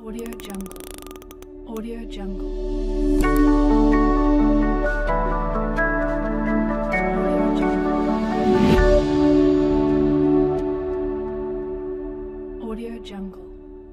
Audio Jungle. Audio Jungle. Audio Jungle. Audio Jungle.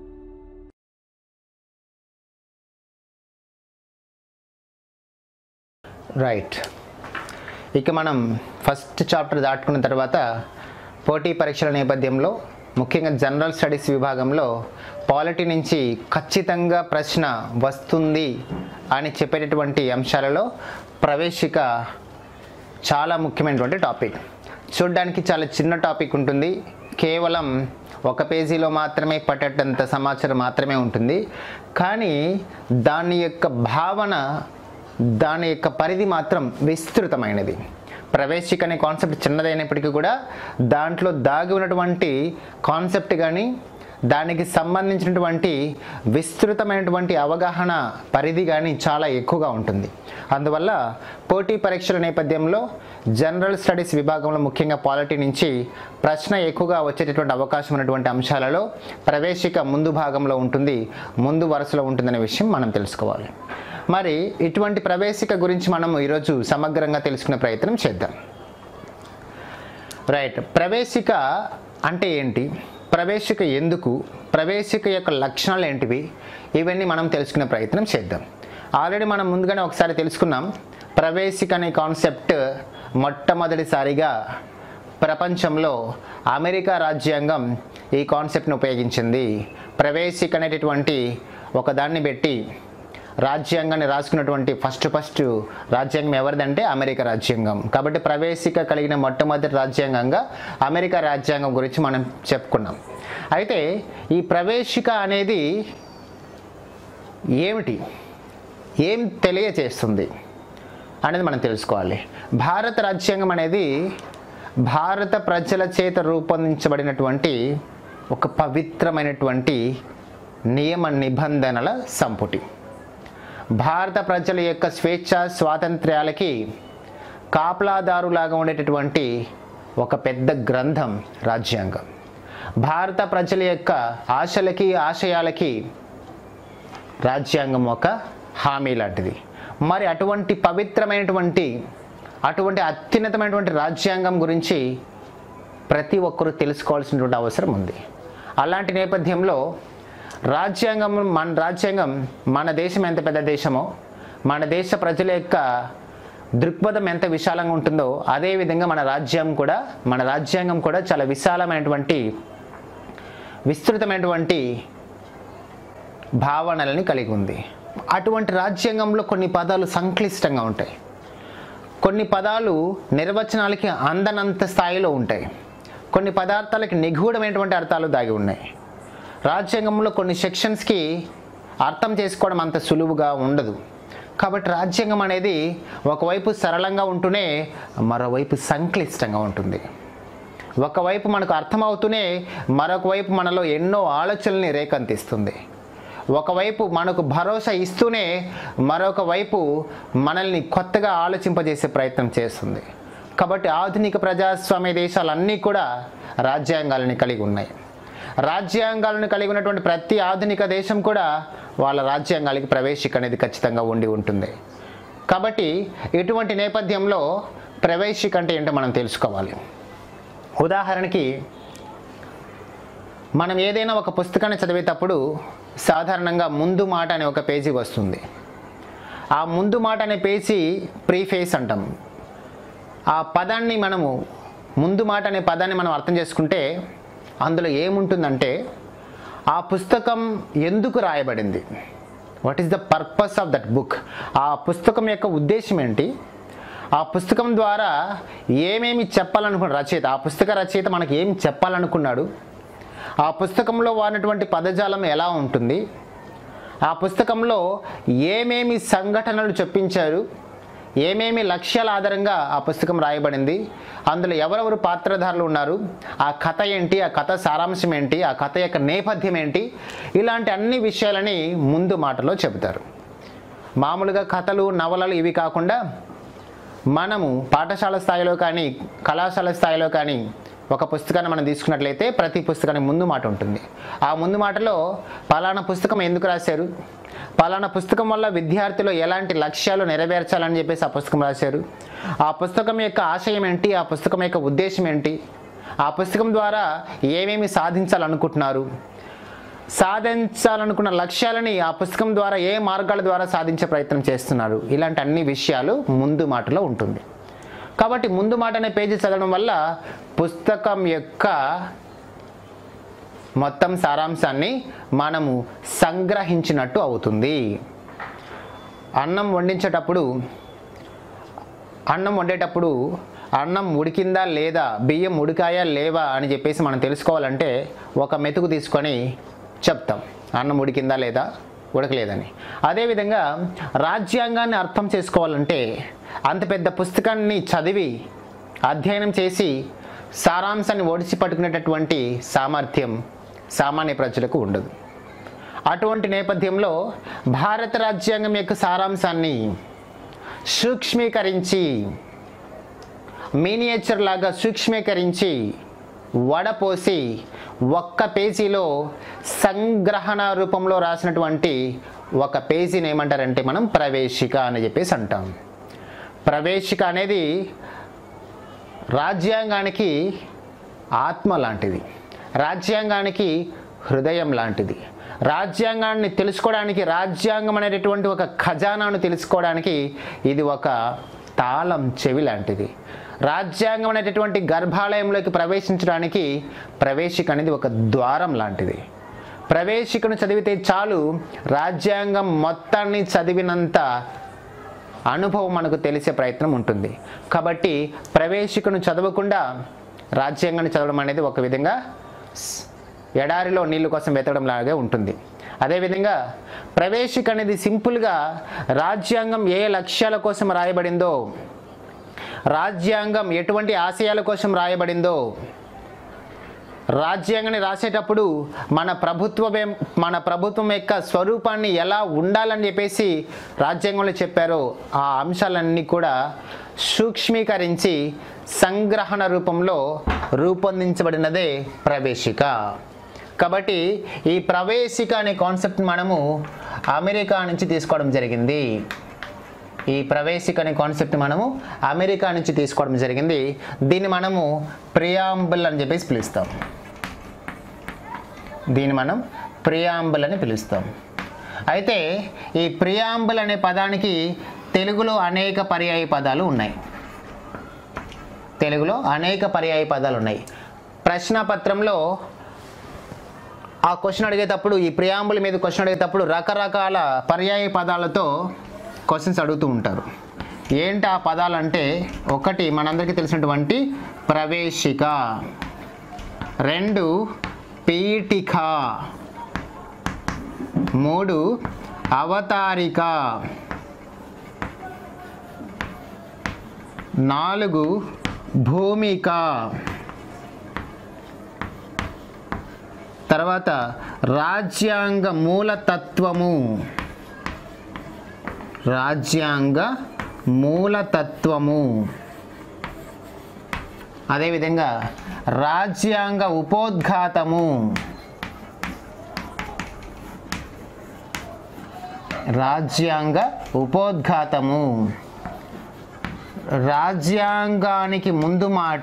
Right ఇక మనం first chapter దాటుకున్న తర్వాత పోటీ పరీక్షల నేపథ్యంలో ముఖ్యంగా జనరల్ స్టడీస్ విభాగంలో పాలిటీ నుంచి ఖచ్చితంగా ప్రశ్న వస్తుంది అని చెప్పేటటువంటి అంశాలలో ప్రవేశిక చాలా ముఖ్యమైనటువంటి టాపిక్ చూడడానికి చాలా చిన్న టాపిక్ ఉంటుంది కేవలం ఒక పేజీలో మాత్రమే పట్టేటంత సమాచారం మాత్రమే ఉంటుంది కానీ దాని యొక్క భావన దాని యొక్క పరిధి మాత్రం విస్తృతమైనది ప్రవేశిక అనే కాన్సెప్ట్ చిన్నదైనప్పటికీ కూడా దాంట్లో దాగి ఉన్నటువంటి కాన్సెప్ట్ కానీ దానికి సంబంధించినటువంటి విస్తృతమైనటువంటి అవగాహన పరిధి కానీ చాలా ఎక్కువగా ఉంటుంది అందువల్ల పోటీ పరీక్షల నేపథ్యంలో జనరల్ స్టడీస్ విభాగంలో ముఖ్యంగా పాలిటీ నుంచి ప్రశ్న ఎక్కువగా వచ్చేటటువంటి అవకాశం ఉన్నటువంటి అంశాలలో ప్రవేశిక ముందు భాగంలో ఉంటుంది ముందు వరుసలో ఉంటుందనే విషయం మనం తెలుసుకోవాలి మరి ఇటువంటి ప్రవేశిక గురించి మనం ఈరోజు సమగ్రంగా తెలుసుకునే ప్రయత్నం చేద్దాం రైట్ ప్రవేశిక అంటే ఏంటి ప్రవేశిక ఎందుకు ప్రవేశిక యొక్క లక్షణాలు ఏంటివి ఇవన్నీ మనం తెలుసుకునే ప్రయత్నం చేద్దాం ఆల్రెడీ మనం ముందుగానే ఒకసారి తెలుసుకున్నాం ప్రవేశిక అనే కాన్సెప్ట్ మొట్టమొదటిసారిగా ప్రపంచంలో అమెరికా రాజ్యాంగం ఈ కాన్సెప్ట్ని ఉపయోగించింది ప్రవేశిక అనేటటువంటి ఒక దాన్ని పెట్టి రాజ్యాంగాన్ని రాసుకున్నటువంటి ఫస్ట్ ఫస్ట్ రాజ్యాంగం ఎవరిదంటే అమెరికా రాజ్యాంగం కాబట్టి ప్రవేశిక కలిగిన మొట్టమొదటి రాజ్యాంగంగా అమెరికా రాజ్యాంగం గురించి మనం చెప్పుకున్నాం అయితే ఈ ప్రవేశిక అనేది ఏమిటి ఏం తెలియచేస్తుంది అనేది మనం తెలుసుకోవాలి భారత రాజ్యాంగం అనేది భారత ప్రజల చేత రూపొందించబడినటువంటి ఒక పవిత్రమైనటువంటి నియమ నిబంధనల సంపుటి భారత ప్రజల యొక్క స్వేచ్ఛ స్వాతంత్ర్యాలకి కాపలాదారులాగా ఉండేటటువంటి ఒక పెద్ద గ్రంథం రాజ్యాంగం భారత ప్రజల యొక్క ఆశలకి ఆశయాలకి రాజ్యాంగం ఒక హామీ లాంటిది మరి అటువంటి పవిత్రమైనటువంటి అటువంటి అత్యున్నతమైనటువంటి రాజ్యాంగం గురించి ప్రతి ఒక్కరూ తెలుసుకోవాల్సినటువంటి అవసరం ఉంది అలాంటి నేపథ్యంలో రాజ్యాంగం మన రాజ్యాంగం మన దేశం ఎంత పెద్ద దేశమో మన దేశ ప్రజల యొక్క దృక్పథం ఎంత విశాలంగా ఉంటుందో అదేవిధంగా మన రాజ్యం కూడా మన రాజ్యాంగం కూడా చాలా విశాలమైనటువంటి విస్తృతమైనటువంటి భావనలని కలిగి ఉంది అటువంటి రాజ్యాంగంలో కొన్ని పదాలు సంక్లిష్టంగా ఉంటాయి కొన్ని పదాలు నిర్వచనాలకి అందనంత స్థాయిలో ఉంటాయి కొన్ని పదార్థాలకి నిగూఢమైనటువంటి అర్థాలు దాగి ఉన్నాయి రాజ్యాంగంలో కొన్ని సెక్షన్స్కి అర్థం చేసుకోవడం అంత సులువుగా ఉండదు కాబట్టి రాజ్యాంగం అనేది ఒకవైపు సరళంగా ఉంటూనే మరోవైపు సంక్లిష్టంగా ఉంటుంది ఒకవైపు మనకు అర్థమవుతూనే మరొక వైపు మనలో ఎన్నో ఆలోచనల్ని రేకంతిస్తుంది ఒకవైపు మనకు భరోసా ఇస్తూనే మరొక వైపు మనల్ని కొత్తగా ఆలోచింపజేసే ప్రయత్నం చేస్తుంది కాబట్టి ఆధునిక ప్రజాస్వామ్య దేశాలన్నీ కూడా రాజ్యాంగాలని కలిగి ఉన్నాయి రాజ్యాంగాలను కలిగి ఉన్నటువంటి ప్రతి ఆధునిక దేశం కూడా వాళ్ళ రాజ్యాంగాలకి ప్రవేశిక అనేది ఖచ్చితంగా ఉండి ఉంటుంది కాబట్టి ఇటువంటి నేపథ్యంలో ప్రవేశిక అంటే ఏంటో మనం తెలుసుకోవాలి ఉదాహరణకి మనం ఏదైనా ఒక పుస్తకాన్ని చదివేటప్పుడు సాధారణంగా ముందు మాట అనే ఒక పేజీ వస్తుంది ఆ ముందు మాట అనే పేజీ ప్రీఫేస్ అంటాం ఆ పదాన్ని మనము ముందు మాట అనే పదాన్ని మనం అర్థం చేసుకుంటే అందులో ఏముంటుందంటే ఆ పుస్తకం ఎందుకు రాయబడింది what is the purpose of that book ఆ పుస్తకం యొక్క ఉద్దేశం ఏంటి ఆ పుస్తకం ద్వారా ఏమేమి చెప్పాలనుకున్న రచయిత ఆ పుస్తక రచయిత మనకి ఏం చెప్పాలనుకున్నాడు ఆ పుస్తకంలో వాడినటువంటి పదజాలం ఎలా ఉంటుంది ఆ పుస్తకంలో ఏమేమి సంఘటనలు చొప్పించారు ఏమేమి లక్ష్యాల ఆధారంగా ఆ పుస్తకం రాయబడింది అందులో ఎవరెవరు పాత్రధారులు ఉన్నారు ఆ కథ ఏంటి ఆ కథ సారాంశం ఏంటి ఆ కథ యొక్క నేపథ్యం ఏంటి ఇలాంటి అన్ని విషయాలని ముందు మాటలో చెబుతారు మామూలుగా కథలు నవలలు ఇవి కాకుండా మనము పాఠశాల స్థాయిలో కానీ కళాశాల స్థాయిలో కానీ ఒక పుస్తకాన్ని మనం తీసుకున్నట్లయితే ప్రతి పుస్తకానికి ముందు మాట ఉంటుంది ఆ ముందు మాటలో పలానా పుస్తకం ఎందుకు రాశారు పలానా పుస్తకం వల్ల విద్యార్థులు ఎలాంటి లక్ష్యాలు నెరవేర్చాలని చెప్పేసి ఆ పుస్తకం రాశారు ఆ పుస్తకం యొక్క ఆశయం ఏంటి ఆ పుస్తకం యొక్క ఉద్దేశం ఏంటి ఆ పుస్తకం ద్వారా ఏమేమి సాధించాలనుకుంటున్నారు సాధించాలనుకున్న లక్ష్యాలని ఆ పుస్తకం ద్వారా ఏ మార్గాల ద్వారా సాధించే ప్రయత్నం చేస్తున్నారు ఇలాంటి అన్ని విషయాలు ముందు మాటలో ఉంటుంది కాబట్టి ముందు మాట అనే పేజీ చదవడం వల్ల పుస్తకం యొక్క మొత్తం సారాంశాన్ని మనము సంగ్రహించినట్టు అవుతుంది అన్నం వండించేటప్పుడు అన్నం వండేటప్పుడు అన్నం ఉడికిందా లేదా బియ్యం ఉడికాయా లేవా అని చెప్పేసి మనం తెలుసుకోవాలంటే ఒక మెతుకు తీసుకొని చెప్తాం అన్నం ఉడికిందా లేదా ఉడకలేదని అదేవిధంగా రాజ్యాంగాన్ని అర్థం చేసుకోవాలంటే అంత పెద్ద పుస్తకాన్ని చదివి అధ్యయనం చేసి సారాంశాన్ని ఒడిసి పట్టుకునేటటువంటి సామర్థ్యం సామాన్య ప్రజలకు ఉండదు అటువంటి నేపథ్యంలో భారత రాజ్యాంగం యొక్క సారాంశాన్ని సూక్ష్మీకరించి మినియేచర్ లాగా సూక్ష్మీకరించి వడపోసి ఒక్క పేజీలో సంగ్రహణ రూపంలో రాసినటువంటి ఒక పేజీని ఏమంటారంటే మనం ప్రవేశిక అని చెప్పేసి అంటాం ప్రవేశిక అనేది రాజ్యాంగానికి ఆత్మ లాంటిది రాజ్యాంగానికి హృదయం లాంటిది రాజ్యాంగాన్ని తెలుసుకోవడానికి రాజ్యాంగం అనేటటువంటి ఒక ఖజానాను తెలుసుకోవడానికి ఇది ఒక తాళం చెవి లాంటిది రాజ్యాంగం అనేటటువంటి గర్భాలయంలోకి ప్రవేశించడానికి ప్రవేశిక అనేది ఒక ద్వారం లాంటిది ప్రవేశికను చదివితే చాలు రాజ్యాంగం మొత్తాన్ని చదివినంత అనుభవం మనకు తెలిసే ప్రయత్నం ఉంటుంది కాబట్టి ప్రవేశికను చదవకుండా రాజ్యాంగాన్ని చదవడం అనేది ఒక విధంగా స్- ఎడారిలో నీళ్ళ కోసం వెతకడం లాగే ఉంటుంది అదేవిధంగా ప్రవేశిక అనేది సింపుల్గా రాజ్యాంగం ఏ లక్ష్యాల కోసం రాయబడిందో రాజ్యాంగం ఎటువంటి ఆశయాల కోసం రాయబడిందో రాజ్యాంగాన్ని రాసేటప్పుడు మన ప్రభుత్వమే మన ప్రభుత్వం యొక్క స్వరూపాన్ని ఎలా ఉండాలని చెప్పేసి రాజ్యాంగంలో చెప్పారో ఆ అంశాలన్నీ కూడా సూక్ష్మీకరించి సంగ్రహణ రూపంలో రూపొందించబడినదే ప్రవేశిక కాబట్టి ఈ ప్రవేశిక అనే కాన్సెప్ట్ మనము అమెరికా నుంచి తీసుకోవడం జరిగింది ఈ ప్రవేశిక అనే కాన్సెప్ట్ మనము అమెరికా నుంచి తీసుకోవడం జరిగింది దీన్ని మనము ప్రియాంబుల్ అని చెప్పేసి పిలుస్తాం దీన్ని మనం ప్రియాంబుల్ అని పిలుస్తాం అయితే ఈ ప్రియాంబుల్ అనే పదానికి తెలుగులో అనేక పర్యాయ పదాలు ఉన్నాయి తెలుగులో అనేక పర్యాయ పదాలు ఉన్నాయి ప్రశ్నపత్రంలో ఆ క్వశ్చన్ అడిగేటప్పుడు ఈ ప్రియాంబుల్ మీద క్వశ్చన్ అడిగేటప్పుడు రకరకాల పర్యాయ పదాలతో క్వశ్చన్స్ అడుగుతూ ఉంటారు ఏంటి ఆ పదాలు అంటే ఒకటి మనందరికీ తెలిసినటువంటి ప్రవేశిక రెండు పీఠిక మూడు అవతారిక నాలుగు భూమిక తర్వాత రాజ్యాంగ మూలతత్వము రాజ్యాంగ మూలతత్వము అదేవిధంగా రాజ్యాంగ ఉపోద్ఘాతము రాజ్యాంగ ఉపోద్ఘాతము రాజ్యాంగానికి ముందు మాట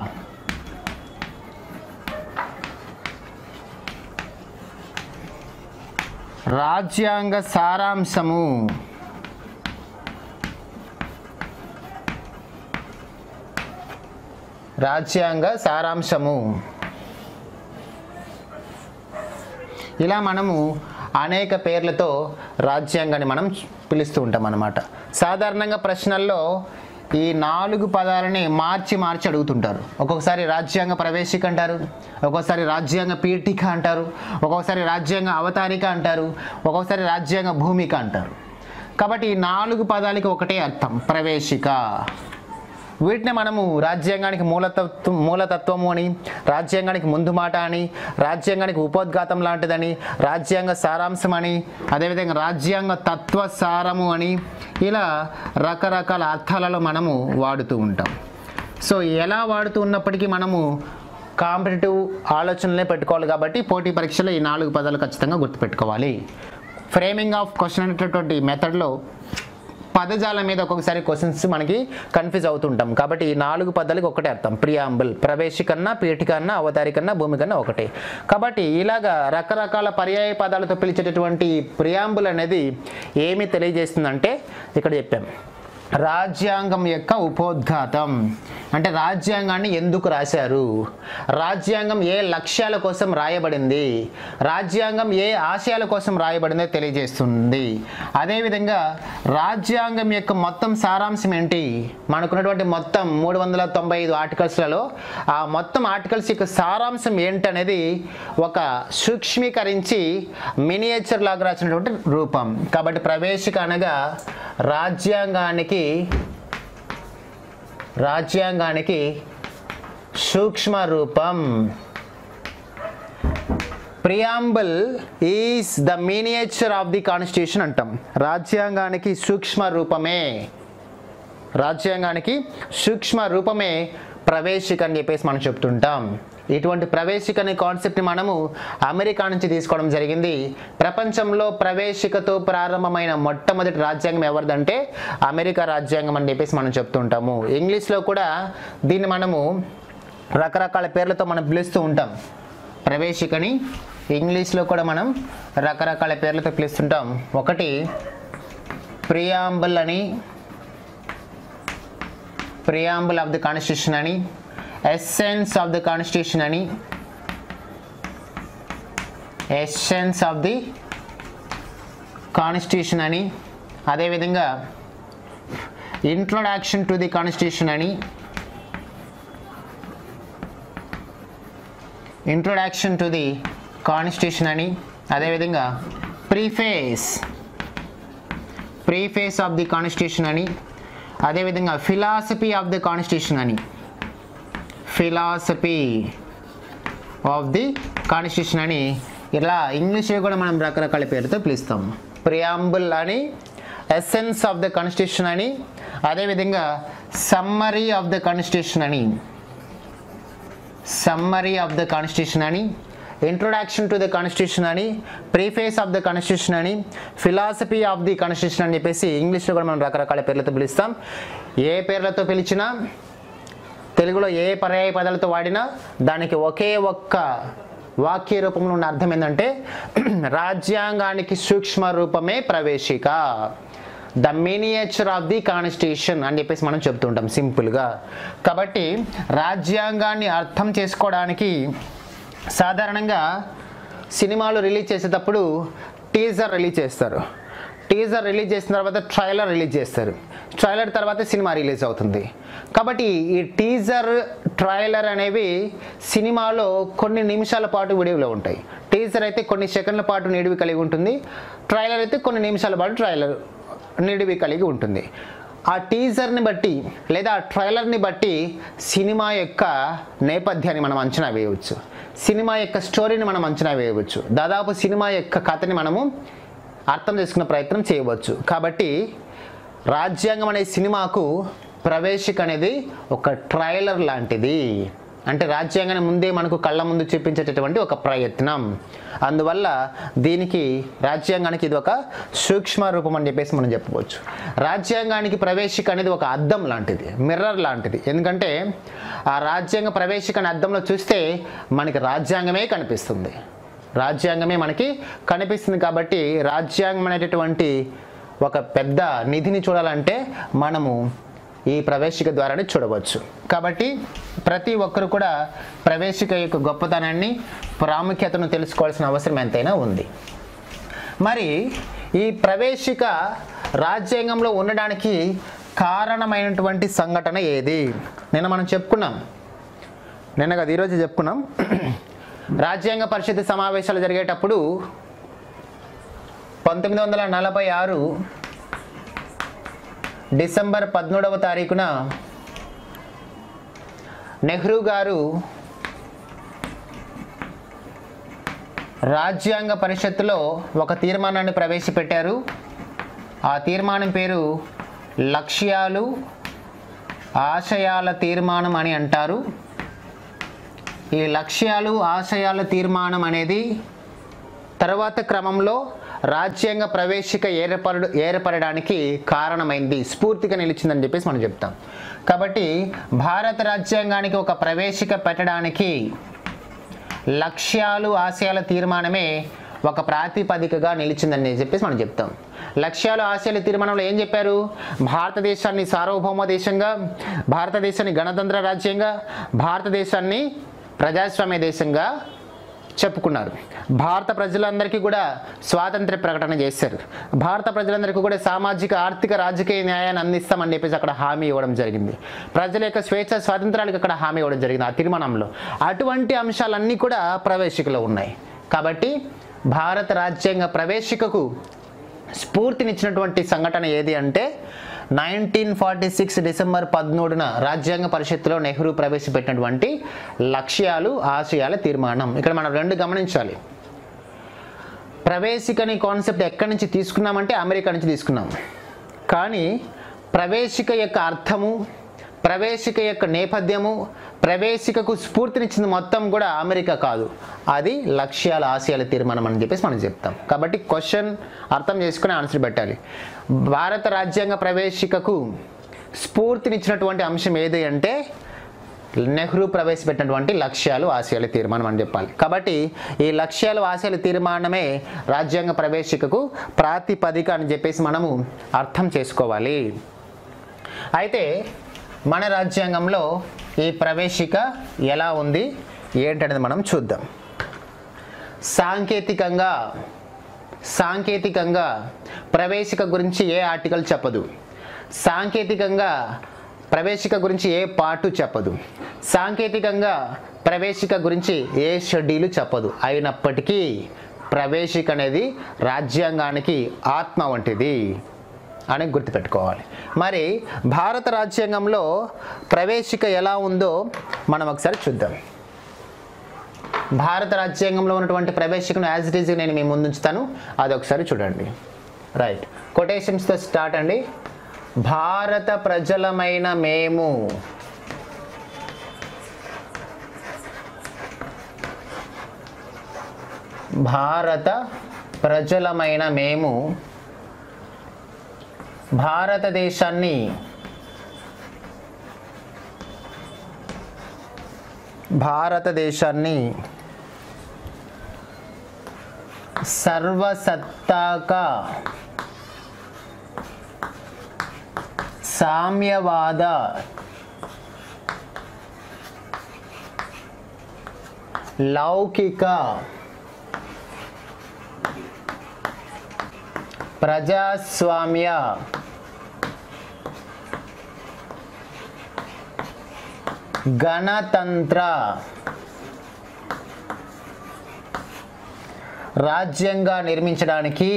రాజ్యాంగ సారాంశము రాజ్యాంగ సారాంశము ఇలా మనము అనేక పేర్లతో రాజ్యాంగాన్ని మనం పిలుస్తూ ఉంటాం అన్నమాట సాధారణంగా ప్రశ్నల్లో ఈ నాలుగు పదాలని మార్చి మార్చి అడుగుతుంటారు ఒక్కొక్కసారి రాజ్యాంగ ప్రవేశిక అంటారు ఒక్కొక్కసారి రాజ్యాంగ పీఠిక అంటారు ఒక్కొక్కసారి రాజ్యాంగ అవతారిక అంటారు ఒక్కొక్కసారి రాజ్యాంగ భూమిక అంటారు కాబట్టి ఈ నాలుగు పదాలకి ఒకటే అర్థం ప్రవేశిక వీటిని మనము రాజ్యాంగానికి మూలతత్వం మూలతత్వము అని రాజ్యాంగానికి ముందు మాట అని రాజ్యాంగానికి ఉపోద్ఘాతం లాంటిదని రాజ్యాంగ సారాంశం అని అదేవిధంగా రాజ్యాంగ తత్వ సారము అని ఇలా రకరకాల అర్థాలలో మనము వాడుతూ ఉంటాం సో ఎలా వాడుతూ ఉన్నప్పటికీ మనము కాంపిటేటివ్ ఆలోచనలే పెట్టుకోవాలి కాబట్టి పోటీ పరీక్షలో ఈ నాలుగు పదాలు ఖచ్చితంగా గుర్తుపెట్టుకోవాలి ఫ్రేమింగ్ ఆఫ్ క్వశ్చన్ అనేటటువంటి మెథడ్లో పదజాలం మీద ఒక్కొక్కసారి క్వశ్చన్స్ మనకి కన్ఫ్యూజ్ అవుతుంటాం కాబట్టి ఈ నాలుగు పదాలకు ఒకటే అర్థం ప్రియాంబుల్ ప్రవేశికన్నా పీఠికన్నా అవతారికన్నా భూమికన్నా ఒకటే కాబట్టి ఇలాగా రకరకాల పర్యాయ పదాలతో పిలిచేటటువంటి ప్రియాంబుల్ అనేది ఏమి తెలియజేస్తుందంటే ఇక్కడ చెప్పాం రాజ్యాంగం యొక్క ఉపోద్ఘాతం అంటే రాజ్యాంగాన్ని ఎందుకు రాశారు రాజ్యాంగం ఏ లక్ష్యాల కోసం రాయబడింది రాజ్యాంగం ఏ ఆశయాల కోసం రాయబడిందో తెలియజేస్తుంది అదేవిధంగా రాజ్యాంగం యొక్క మొత్తం సారాంశం ఏంటి మనకున్నటువంటి మొత్తం మూడు వందల తొంభై ఐదు ఆర్టికల్స్లలో ఆ మొత్తం ఆర్టికల్స్ యొక్క సారాంశం ఏంటనేది ఒక సూక్ష్మీకరించి మినియేచర్ లాగా రాసినటువంటి రూపం కాబట్టి ప్రవేశిక అనగా రాజ్యాంగానికి రాజ్యాంగానికి సూక్ష్మ రూపం preamble is the miniature of the constitution అంటాం రాజ్యాంగానికి సూక్ష్మ రూపమే రాజ్యాంగానికి సూక్ష్మ రూపమే ప్రవేశిక అని చెప్పేసి మనం చెప్తుంటాం ఇటువంటి ప్రవేశిక అనే కాన్సెప్ట్ని మనము అమెరికా నుంచి తీసుకోవడం జరిగింది ప్రపంచంలో ప్రవేశికతో ప్రారంభమైన మొట్టమొదటి రాజ్యాంగం ఎవరిదంటే అమెరికా రాజ్యాంగం అని చెప్పేసి మనం చెప్తుంటాము ఇంగ్లీష్లో కూడా దీన్ని మనము రకరకాల పేర్లతో మనం పిలుస్తూ ఉంటాం ప్రవేశికని ఇంగ్లీష్లో కూడా మనం రకరకాల పేర్లతో పిలుస్తుంటాం ఒకటి ప్రియాంబుల్ అని ప్రియాంబుల్ ఆఫ్ ది కాన్స్టిట్యూషన్ అని ఎస్సెన్స్ ఆఫ్ ది కాన్స్టిట్యూషన్ అని ఎస్సెన్స్ ఆఫ్ ది కాన్స్టిట్యూషన్ అని అదేవిధంగా ఇంట్రొడక్షన్ టు ది కాన్స్టిట్యూషన్ అని ఇంట్రొడక్షన్ టు ది కాన్స్టిట్యూషన్ అని అదేవిధంగా preface preface of the constitution అని అదేవిధంగా ఫిలాసఫీ ఆఫ్ ది కాన్స్టిట్యూషన్ అని ఫిలాసఫీ ఆఫ్ ది కాన్స్టిట్యూషన్ అని ఇలా ఇంగ్లీష్లో కూడా మనం రకరకాల పేరుతో పిలుస్తాం ప్రియాంబుల్ అని ఎసెన్స్ ఆఫ్ ద కాన్స్టిట్యూషన్ అని అదేవిధంగా సమ్మరీ ఆఫ్ ద కాన్స్టిట్యూషన్ అని సమ్మరీ ఆఫ్ ద కాన్స్టిట్యూషన్ అని ఇంట్రొడక్షన్ టు ద కాన్స్టిట్యూషన్ అని ప్రీఫేస్ ఆఫ్ ద కాన్స్టిట్యూషన్ అని ఫిలాసఫీ ఆఫ్ ది కాన్స్టిట్యూషన్ అని చెప్పేసి ఇంగ్లీష్లో కూడా మనం రకరకాల పేర్లతో పిలుస్తాం ఏ పేర్లతో పిలిచినా తెలుగులో ఏ పర్యాయ పదాలతో వాడినా దానికి ఒకే ఒక్క వాక్య రూపంలో ఉన్న అర్థం ఏంటంటే రాజ్యాంగానికి సూక్ష్మ రూపమే ప్రవేశిక the miniature of the constitution అని చెప్పేసి మనం చెప్తుంటాం సింపుల్గా కాబట్టి రాజ్యాంగాన్ని అర్థం చేసుకోవడానికి సాధారణంగా సినిమాలు రిలీజ్ చేసేటప్పుడు టీజర్ రిలీజ్ చేస్తారు టీజర్ రిలీజ్ చేసిన తర్వాత ట్రైలర్ రిలీజ్ చేస్తారు ట్రైలర్ తర్వాత సినిమా రిలీజ్ అవుతుంది కాబట్టి ఈ టీజర్ ట్రైలర్ అనేవి సినిమాలో కొన్ని నిమిషాల పాటు విడివిలో ఉంటాయి టీజర్ అయితే కొన్ని సెకండ్ల పాటు నిడివి కలిగి ఉంటుంది ట్రైలర్ అయితే కొన్ని నిమిషాల పాటు ట్రైలర్ నిడివి కలిగి ఉంటుంది ఆ టీజర్ని బట్టి లేదా ఆ ట్రైలర్ని బట్టి సినిమా యొక్క నేపథ్యాన్ని మనం అంచనా వేయవచ్చు సినిమా యొక్క స్టోరీని మనం అంచనా వేయవచ్చు దాదాపు సినిమా యొక్క కథని మనము అర్థం చేసుకునే ప్రయత్నం చేయవచ్చు కాబట్టి రాజ్యాంగం అనే సినిమాకు ప్రవేశిక అనేది ఒక ట్రైలర్ లాంటిది అంటే రాజ్యాంగాన్ని ముందే మనకు కళ్ళ ముందు చూపించేటటువంటి ఒక ప్రయత్నం అందువల్ల దీనికి రాజ్యాంగానికి ఇది ఒక సూక్ష్మ రూపం అని చెప్పేసి మనం చెప్పుకోవచ్చు రాజ్యాంగానికి ప్రవేశిక అనేది ఒక అద్దం లాంటిది మిర్రర్ లాంటిది ఎందుకంటే ఆ రాజ్యాంగ ప్రవేశిక అనే అద్దంలో చూస్తే మనకి రాజ్యాంగమే కనిపిస్తుంది రాజ్యాంగమే మనకి కనిపిస్తుంది కాబట్టి రాజ్యాంగం అనేటటువంటి ఒక పెద్ద నిధిని చూడాలంటే మనము ఈ ప్రవేశిక ద్వారానే చూడవచ్చు కాబట్టి ప్రతి ఒక్కరు కూడా ప్రవేశిక యొక్క గొప్పతనాన్ని ప్రాముఖ్యతను తెలుసుకోవాల్సిన అవసరం ఎంతైనా ఉంది మరి ఈ ప్రవేశిక రాజ్యాంగంలో ఉండడానికి కారణమైనటువంటి సంఘటన ఏది నిన్న మనం చెప్పుకున్నాం నిన్న కదా ఈరోజు చెప్పుకున్నాం రాజ్యాంగ పరిషత్ సమావేశాలు జరిగేటప్పుడు పంతొమ్మిది వందల నలభై ఆరు డిసెంబర్ పద్మూడవ తారీఖున నెహ్రూ గారు రాజ్యాంగ పరిషత్తులో ఒక తీర్మానాన్ని ప్రవేశపెట్టారు ఆ తీర్మానం పేరు లక్ష్యాలు ఆశయాల తీర్మానం అని అంటారు ఈ లక్ష్యాలు ఆశయాల తీర్మానం అనేది తర్వాత క్రమంలో రాజ్యాంగ ప్రవేశిక ఏర్పడ ఏర్పడడానికి కారణమైంది స్ఫూర్తిగా నిలిచిందని చెప్పేసి మనం చెప్తాం కాబట్టి భారత రాజ్యాంగానికి ఒక ప్రవేశిక పెట్టడానికి లక్ష్యాలు ఆశయాల తీర్మానమే ఒక ప్రాతిపదికగా నిలిచిందని చెప్పేసి మనం చెప్తాం లక్ష్యాలు ఆశయాల తీర్మానంలో ఏం చెప్పారు భారతదేశాన్ని సార్వభౌమ దేశంగా భారతదేశాన్ని గణతంత్ర రాజ్యంగా భారతదేశాన్ని ప్రజాస్వామ్య దేశంగా చెప్పుకున్నారు భారత ప్రజలందరికీ కూడా స్వాతంత్ర ప్రకటన చేశారు భారత ప్రజలందరికీ కూడా సామాజిక ఆర్థిక రాజకీయ న్యాయాన్ని అందిస్తామని చెప్పేసి అక్కడ హామీ ఇవ్వడం జరిగింది ప్రజల యొక్క స్వేచ్ఛ స్వాతంత్రాలకు అక్కడ హామీ ఇవ్వడం జరిగింది ఆ తీర్మానంలో అటువంటి అంశాలన్నీ కూడా ప్రవేశికలో ఉన్నాయి కాబట్టి భారత రాజ్యాంగ ప్రవేశికకు స్ఫూర్తినిచ్చినటువంటి సంఘటన ఏది అంటే నైన్టీన్ ఫార్టీ సిక్స్ డిసెంబర్ పదమూడున రాజ్యాంగ పరిషత్తులో నెహ్రూ ప్రవేశపెట్టినటువంటి లక్ష్యాలు ఆశయాల తీర్మానం ఇక్కడ మనం రెండు గమనించాలి ప్రవేశికని కాన్సెప్ట్ ఎక్కడి నుంచి తీసుకున్నామంటే అమెరికా నుంచి తీసుకున్నాం కానీ ప్రవేశిక యొక్క అర్థము ప్రవేశిక యొక్క నేపథ్యము ప్రవేశికకు స్ఫూర్తినిచ్చింది మొత్తం కూడా అమెరికా కాదు అది లక్ష్యాల ఆశయాల తీర్మానం అని చెప్పేసి మనం చెప్తాం కాబట్టి క్వశ్చన్ అర్థం చేసుకుని ఆన్సర్ పెట్టాలి భారత రాజ్యాంగ ప్రవేశికకు స్ఫూర్తినిచ్చినటువంటి అంశం ఏది అంటే నెహ్రూ ప్రవేశపెట్టినటువంటి లక్ష్యాలు ఆశయాల తీర్మానం అని చెప్పాలి కాబట్టి ఈ లక్ష్యాలు ఆశయాల తీర్మానమే రాజ్యాంగ ప్రవేశికకు ప్రాతిపదిక అని చెప్పేసి మనము అర్థం చేసుకోవాలి అయితే మన రాజ్యాంగంలో ఈ ప్రవేశిక ఎలా ఉంది ఏంటనేది మనం చూద్దాం సాంకేతికంగా సాంకేతికంగా ప్రవేశిక గురించి ఏ ఆర్టికల్ చెప్పదు సాంకేతికంగా ప్రవేశిక గురించి ఏ పార్టు చెప్పదు సాంకేతికంగా ప్రవేశిక గురించి ఏ షెడ్యూలు చెప్పదు అయినప్పటికీ ప్రవేశిక అనేది రాజ్యాంగానికి ఆత్మ వంటిది అని గుర్తుపెట్టుకోవాలి మరి భారత రాజ్యాంగంలో ప్రవేశిక ఎలా ఉందో మనం ఒకసారి చూద్దాం భారత రాజ్యాంగంలో ఉన్నటువంటి ప్రవేశికను యాజ్ ఇట్ ఈజ్ నేను మీ ముందు ఉంచుతాను అది ఒకసారి చూడండి రైట్ కొటేషన్స్తో స్టార్ట్ అండి భారత ప్రజలమైన మేము భారత ప్రజలమైన మేము భారతదేశాన్ని భారతదేశాన్ని సర్వసత్తాక సామ్యవాద లౌకిక ప్రజాస్వామ్య గణతంత్ర రాజ్యంగా నిర్మించడానికి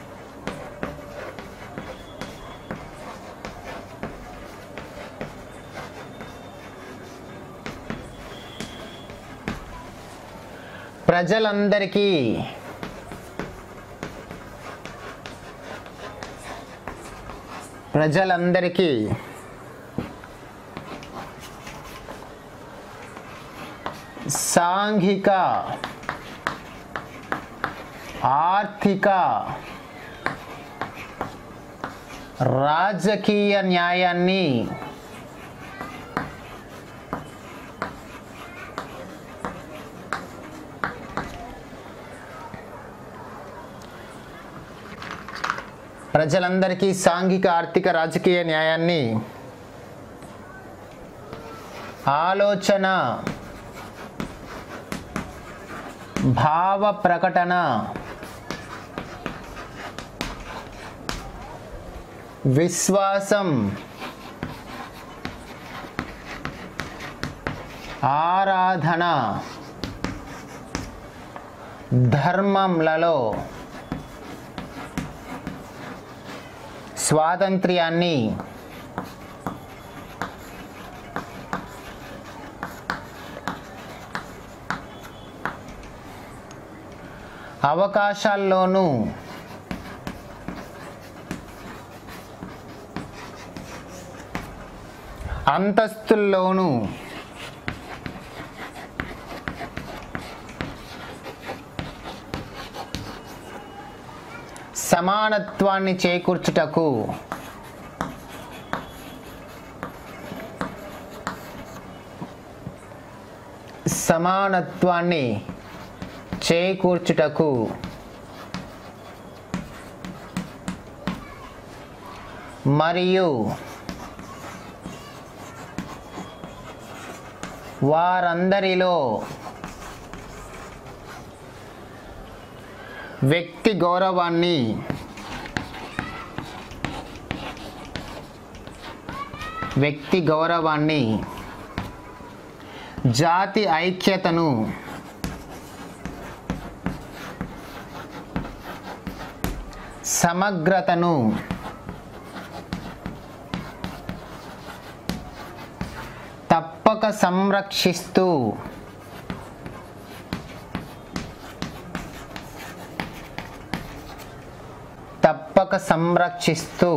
ప్రజలందరికీ ప్రజలందరికీ సాంఘిక ఆర్థిక రాజకీయ న్యాయాన్ని ప్రజలందరికీ సాంఘిక ఆర్థిక రాజకీయ న్యాయాన్ని ఆలోచన భావ ప్రకటన విశ్వాసం ఆరాధన ధర్మంలలో స్వాతంత్ర్యాన్ని అవకాశాల్లోనూ అంతస్తుల్లోనూ సమానత్వాన్ని చేకూర్చుటకు సమానత్వాన్ని చేకూర్చుటకు మరియు వారందరిలో వ్యక్తి గౌరవాన్ని వ్యక్తి గౌరవాన్ని జాతి ఐక్యతను సమగ్రతను తప్పక సంరక్షిస్తూ తప్పక సంరక్షిస్తూ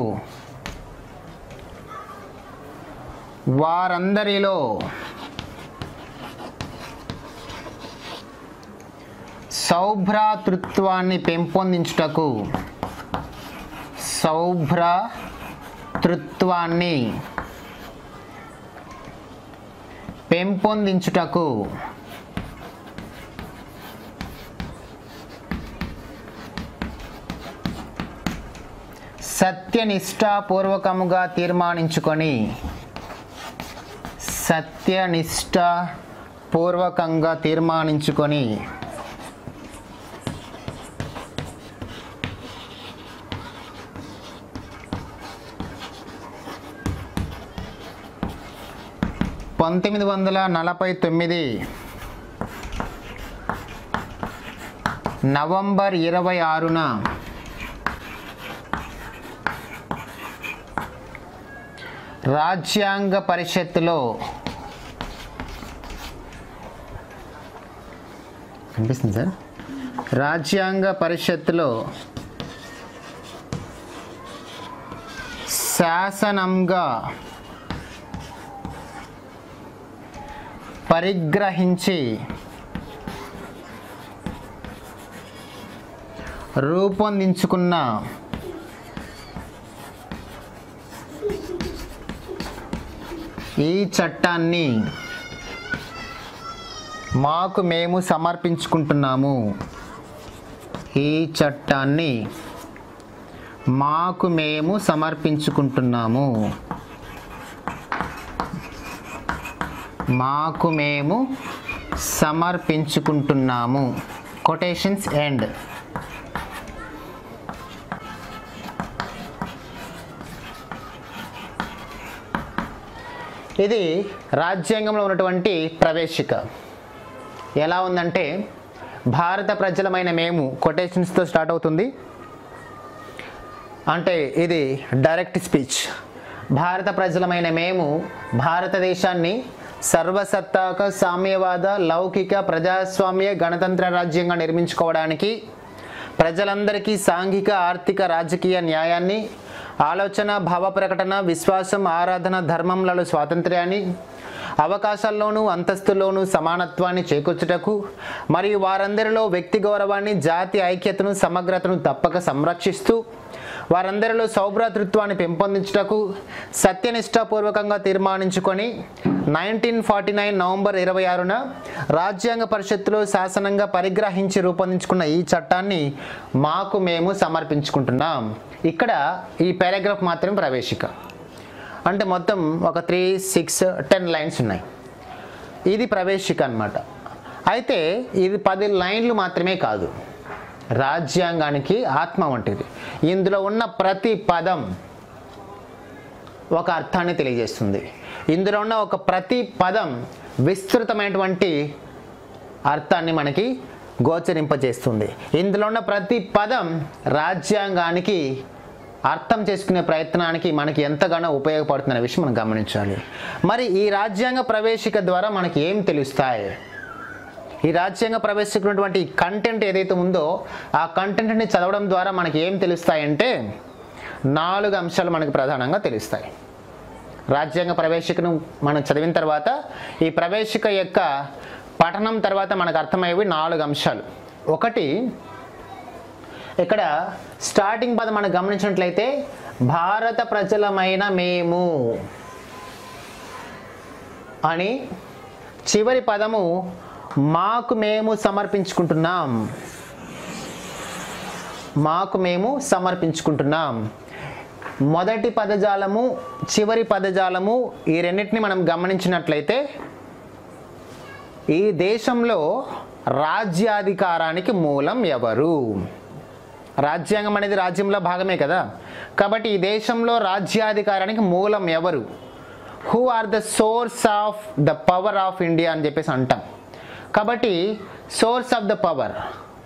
వారందరిలో సౌభ్రాతృత్వాన్ని పెంపొందించుటకు సౌభ్రాతృత్వాన్ని పెంపొందించుటకు సత్యనిష్టాపూర్వకముగా తీర్మానించుకొని సత్యనిష్ట పూర్వకంగా తీర్మానించుకొని పంతొమ్మిది వందల నలభై తొమ్మిది నవంబర్ ఇరవై ఆరున రాజ్యాంగ పరిషత్తులో కనిపిస్తుంది సార్ రాజ్యాంగ పరిషత్తులో శాసనంగా పరిగ్రహించి రూపొందించుకున్న ఈ చట్టాన్ని మాకు మేము సమర్పించుకుంటున్నాము ఈ చట్టాన్ని మాకు మేము సమర్పించుకుంటున్నాము మాకు మేము సమర్పించుకుంటున్నాము కొటేషన్స్ ఎండ్ ఇది రాజ్యాంగంలో ఉన్నటువంటి ప్రవేశిక ఎలా ఉందంటే భారత ప్రజలమైన మేము కొటేషన్స్తో స్టార్ట్ అవుతుంది అంటే ఇది డైరెక్ట్ స్పీచ్ భారత ప్రజలమైన మేము భారతదేశాన్ని సర్వసత్తాక సామ్యవాద లౌకిక ప్రజాస్వామ్య గణతంత్ర రాజ్యంగా నిర్మించుకోవడానికి ప్రజలందరికీ సాంఘిక ఆర్థిక రాజకీయ న్యాయాన్ని ఆలోచన భావ ప్రకటన విశ్వాసం ఆరాధన ధర్మంలలో స్వాతంత్ర్యాన్ని అవకాశాల్లోనూ అంతస్తుల్లోనూ సమానత్వాన్ని చేకూర్చుటకు మరియు వారందరిలో వ్యక్తి గౌరవాన్ని జాతి ఐక్యతను సమగ్రతను తప్పక సంరక్షిస్తూ వారందరిలో సౌభ్రాతృత్వాన్ని పెంపొందించుటకు సత్యనిష్టాపూర్వకంగా తీర్మానించుకొని నైన్టీన్ ఫార్టీ నైన్ నవంబర్ ఇరవై ఆరున రాజ్యాంగ పరిషత్తులో శాసనంగా పరిగ్రహించి రూపొందించుకున్న ఈ చట్టాన్ని మాకు మేము సమర్పించుకుంటున్నాం ఇక్కడ ఈ పారాగ్రాఫ్ మాత్రమే ప్రవేశిక అంటే మొత్తం ఒక త్రీ సిక్స్ టెన్ లైన్స్ ఉన్నాయి ఇది ప్రవేశిక అన్నమాట అయితే ఇది పది లైన్లు మాత్రమే కాదు రాజ్యాంగానికి ఆత్మ వంటిది ఇందులో ఉన్న ప్రతి పదం ఒక అర్థాన్ని తెలియజేస్తుంది ఇందులో ఉన్న ఒక ప్రతి పదం విస్తృతమైనటువంటి అర్థాన్ని మనకి గోచరింపజేస్తుంది ఇందులో ఉన్న ప్రతి పదం రాజ్యాంగానికి అర్థం చేసుకునే ప్రయత్నానికి మనకి ఎంతగానో ఉపయోగపడుతున్న విషయం మనం గమనించాలి మరి ఈ రాజ్యాంగ ప్రవేశిక ద్వారా మనకి ఏం తెలుస్తాయి ఈ రాజ్యాంగ ప్రవేశించినటువంటి కంటెంట్ ఏదైతే ఉందో ఆ కంటెంట్ని చదవడం ద్వారా మనకి ఏం తెలుస్తాయంటే నాలుగు అంశాలు మనకి ప్రధానంగా తెలుస్తాయి రాజ్యాంగ ప్రవేశికను మనం చదివిన తర్వాత ఈ ప్రవేశిక యొక్క పఠనం తర్వాత మనకు అర్థమయ్యేవి నాలుగు అంశాలు ఒకటి ఇక్కడ స్టార్టింగ్ పదం మనం గమనించినట్లయితే భారత ప్రజలమైన మేము అని చివరి పదము మాకు మేము సమర్పించుకుంటున్నాం మాకు మేము సమర్పించుకుంటున్నాం మొదటి పదజాలము చివరి పదజాలము ఈ రెండింటిని మనం గమనించినట్లయితే ఈ దేశంలో రాజ్యాధికారానికి మూలం ఎవరు రాజ్యాంగం అనేది రాజ్యంలో భాగమే కదా కాబట్టి ఈ దేశంలో రాజ్యాధికారానికి మూలం ఎవరు who are the source of the power of India అని చెప్పేసి అంటాం కాబట్టి సోర్స్ ఆఫ్ ద పవర్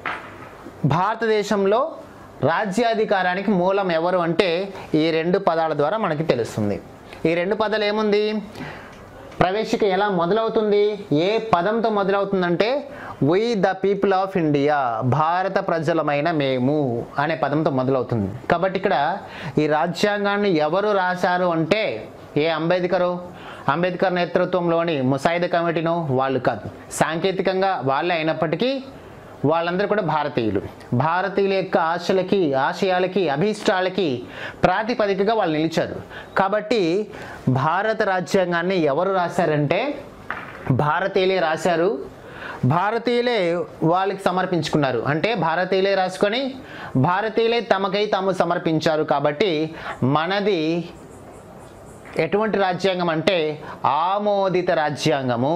భారతదేశంలో రాజ్యాధికారానికి మూలం ఎవరు అంటే ఈ రెండు పదాల ద్వారా మనకి తెలుస్తుంది ఈ రెండు పదాలు ఏముంది ప్రవేశిక ఎలా మొదలవుతుంది ఏ పదంతో మొదలవుతుందంటే we the people of India భారత ప్రజలమైన మేము అనే పదంతో మొదలవుతుంది కాబట్టి ఇక్కడ ఈ రాజ్యాంగాన్ని ఎవరు రాశారు అంటే ఏ అంబేద్కరు అంబేద్కర్ నేతృత్వంలోని ముసాయిద కమిటీనో వాళ్ళు కాదు సాంకేతికంగా వాళ్ళే అయినప్పటికీ వాళ్ళందరూ కూడా భారతీయులు భారతీయుల యొక్క ఆశలకి ఆశయాలకి అభీష్టాలకి ప్రాతిపదికగా వాళ్ళు నిలిచారు కాబట్టి భారత రాజ్యాంగాన్ని ఎవరు రాశారంటే భారతీయులే రాశారు భారతీయులే వాళ్ళకి సమర్పించుకున్నారు అంటే భారతీయులే రాసుకొని భారతీయులే తమకై తాము సమర్పించారు కాబట్టి మనది ఎటువంటి రాజ్యాంగం అంటే ఆమోదిత రాజ్యాంగము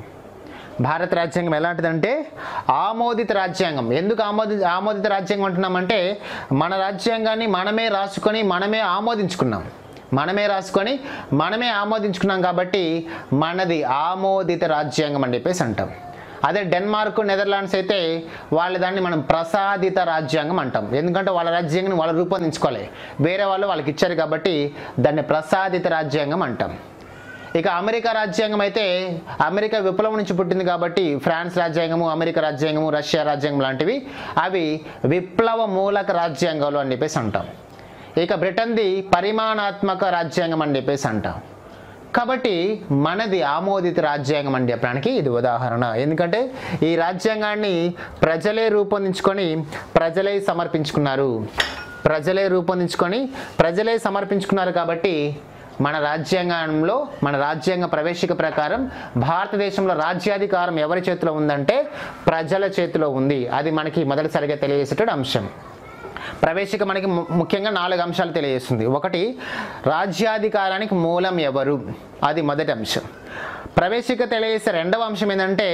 భారత రాజ్యాంగం ఎలాంటిదంటే ఆమోదిత రాజ్యాంగం ఎందుకు ఆమోది ఆమోదిత రాజ్యాంగం అంటున్నామంటే మన రాజ్యాంగాన్ని మనమే రాసుకొని మనమే ఆమోదించుకున్నాం మనమే రాసుకొని మనమే ఆమోదించుకున్నాం కాబట్టి మనది ఆమోదిత రాజ్యాంగం అని చెప్పేసి అంటాం అదే డెన్మార్క్ నెదర్లాండ్స్ అయితే వాళ్ళ దాన్ని మనం ప్రసాదిత రాజ్యాంగం అంటాం ఎందుకంటే వాళ్ళ రాజ్యాంగం వాళ్ళు రూపొందించుకోవాలి వేరే వాళ్ళు వాళ్ళకి ఇచ్చారు కాబట్టి దాన్ని ప్రసాదిత రాజ్యాంగం అంటాం ఇక అమెరికా రాజ్యాంగం అయితే అమెరికా విప్లవం నుంచి పుట్టింది కాబట్టి ఫ్రాన్స్ రాజ్యాంగము అమెరికా రాజ్యాంగము రష్యా రాజ్యాంగం లాంటివి అవి విప్లవ మూలక రాజ్యాంగాలు అని చెప్పేసి అంటాం ఇక బ్రిటన్ది పరిమాణాత్మక రాజ్యాంగం అని చెప్పేసి అంటాం కాబట్టి మనది ఆమోదిత రాజ్యాంగం అని చెప్పడానికి ఇది ఉదాహరణ ఎందుకంటే ఈ రాజ్యాంగాన్ని ప్రజలే రూపొందించుకొని ప్రజలే సమర్పించుకున్నారు ప్రజలే రూపొందించుకొని ప్రజలే సమర్పించుకున్నారు కాబట్టి మన రాజ్యాంగంలో మన రాజ్యాంగ ప్రవేశిక ప్రకారం భారతదేశంలో రాజ్యాధికారం ఎవరి చేతిలో ఉందంటే ప్రజల చేతిలో ఉంది అది మనకి మొదటిసారిగా తెలియజేసేటువంటి అంశం ప్రవేశిక మనకి ము- ముఖ్యంగా నాలుగు అంశాలు తెలియజేస్తుంది ఒకటి రాజ్యాధికారానికి మూలం ఎవరు అది మొదటి అంశం ప్రవేశిక తెలియజేసే రెండవ అంశం ఏంటంటే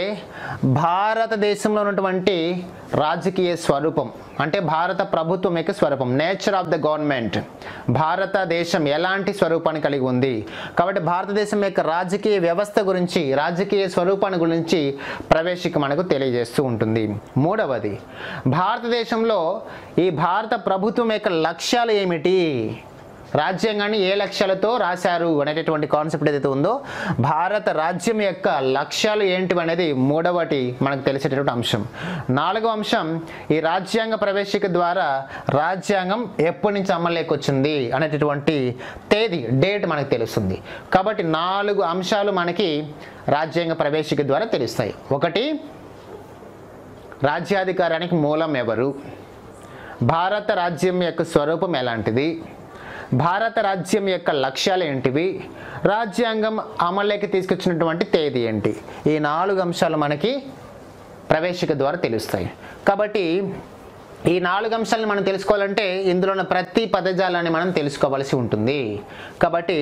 భారతదేశంలో ఉన్నటువంటి రాజకీయ స్వరూపం అంటే భారత ప్రభుత్వం యొక్క స్వరూపం నేచర్ ఆఫ్ ద గవర్నమెంట్ భారతదేశం ఎలాంటి స్వరూపాన్ని కలిగి ఉంది కాబట్టి భారతదేశం యొక్క రాజకీయ వ్యవస్థ గురించి రాజకీయ స్వరూపాన్ని గురించి ప్రవేశిక మనకు తెలియజేస్తూ ఉంటుంది మూడవది భారతదేశంలో ఈ భారత ప్రభుత్వం యొక్క లక్ష్యాలు ఏమిటి రాజ్యాంగాన్ని ఏ లక్ష్యాలతో రాశారు అనేటటువంటి కాన్సెప్ట్ ఏదైతే ఉందో భారత రాజ్యం యొక్క లక్ష్యాలు ఏంటివి అనేది మూడవటి మనకు తెలిసేటటువంటి అంశం నాలుగవ అంశం ఈ రాజ్యాంగ ప్రవేశిక ద్వారా రాజ్యాంగం ఎప్పటి నుంచి అమల్లోకి వచ్చింది అనేటటువంటి తేదీ డేట్ మనకు తెలుస్తుంది కాబట్టి నాలుగు అంశాలు మనకి రాజ్యాంగ ప్రవేశిక ద్వారా తెలుస్తాయి ఒకటి రాజ్యాధికారానికి మూలం ఎవరు భారత రాజ్యం యొక్క స్వరూపం ఎలాంటిది భారత రాజ్యం యొక్క లక్ష్యాలు ఏంటివి రాజ్యాంగం అమల్లోకి తీసుకొచ్చినటువంటి తేదీ ఏంటి ఈ నాలుగు అంశాలు మనకి ప్రవేశిక ద్వారా తెలుస్తాయి కాబట్టి ఈ నాలుగు అంశాలను మనం తెలుసుకోవాలంటే ఇందులో ఉన్న ప్రతి పదజాలాన్ని మనం తెలుసుకోవాల్సి ఉంటుంది కాబట్టి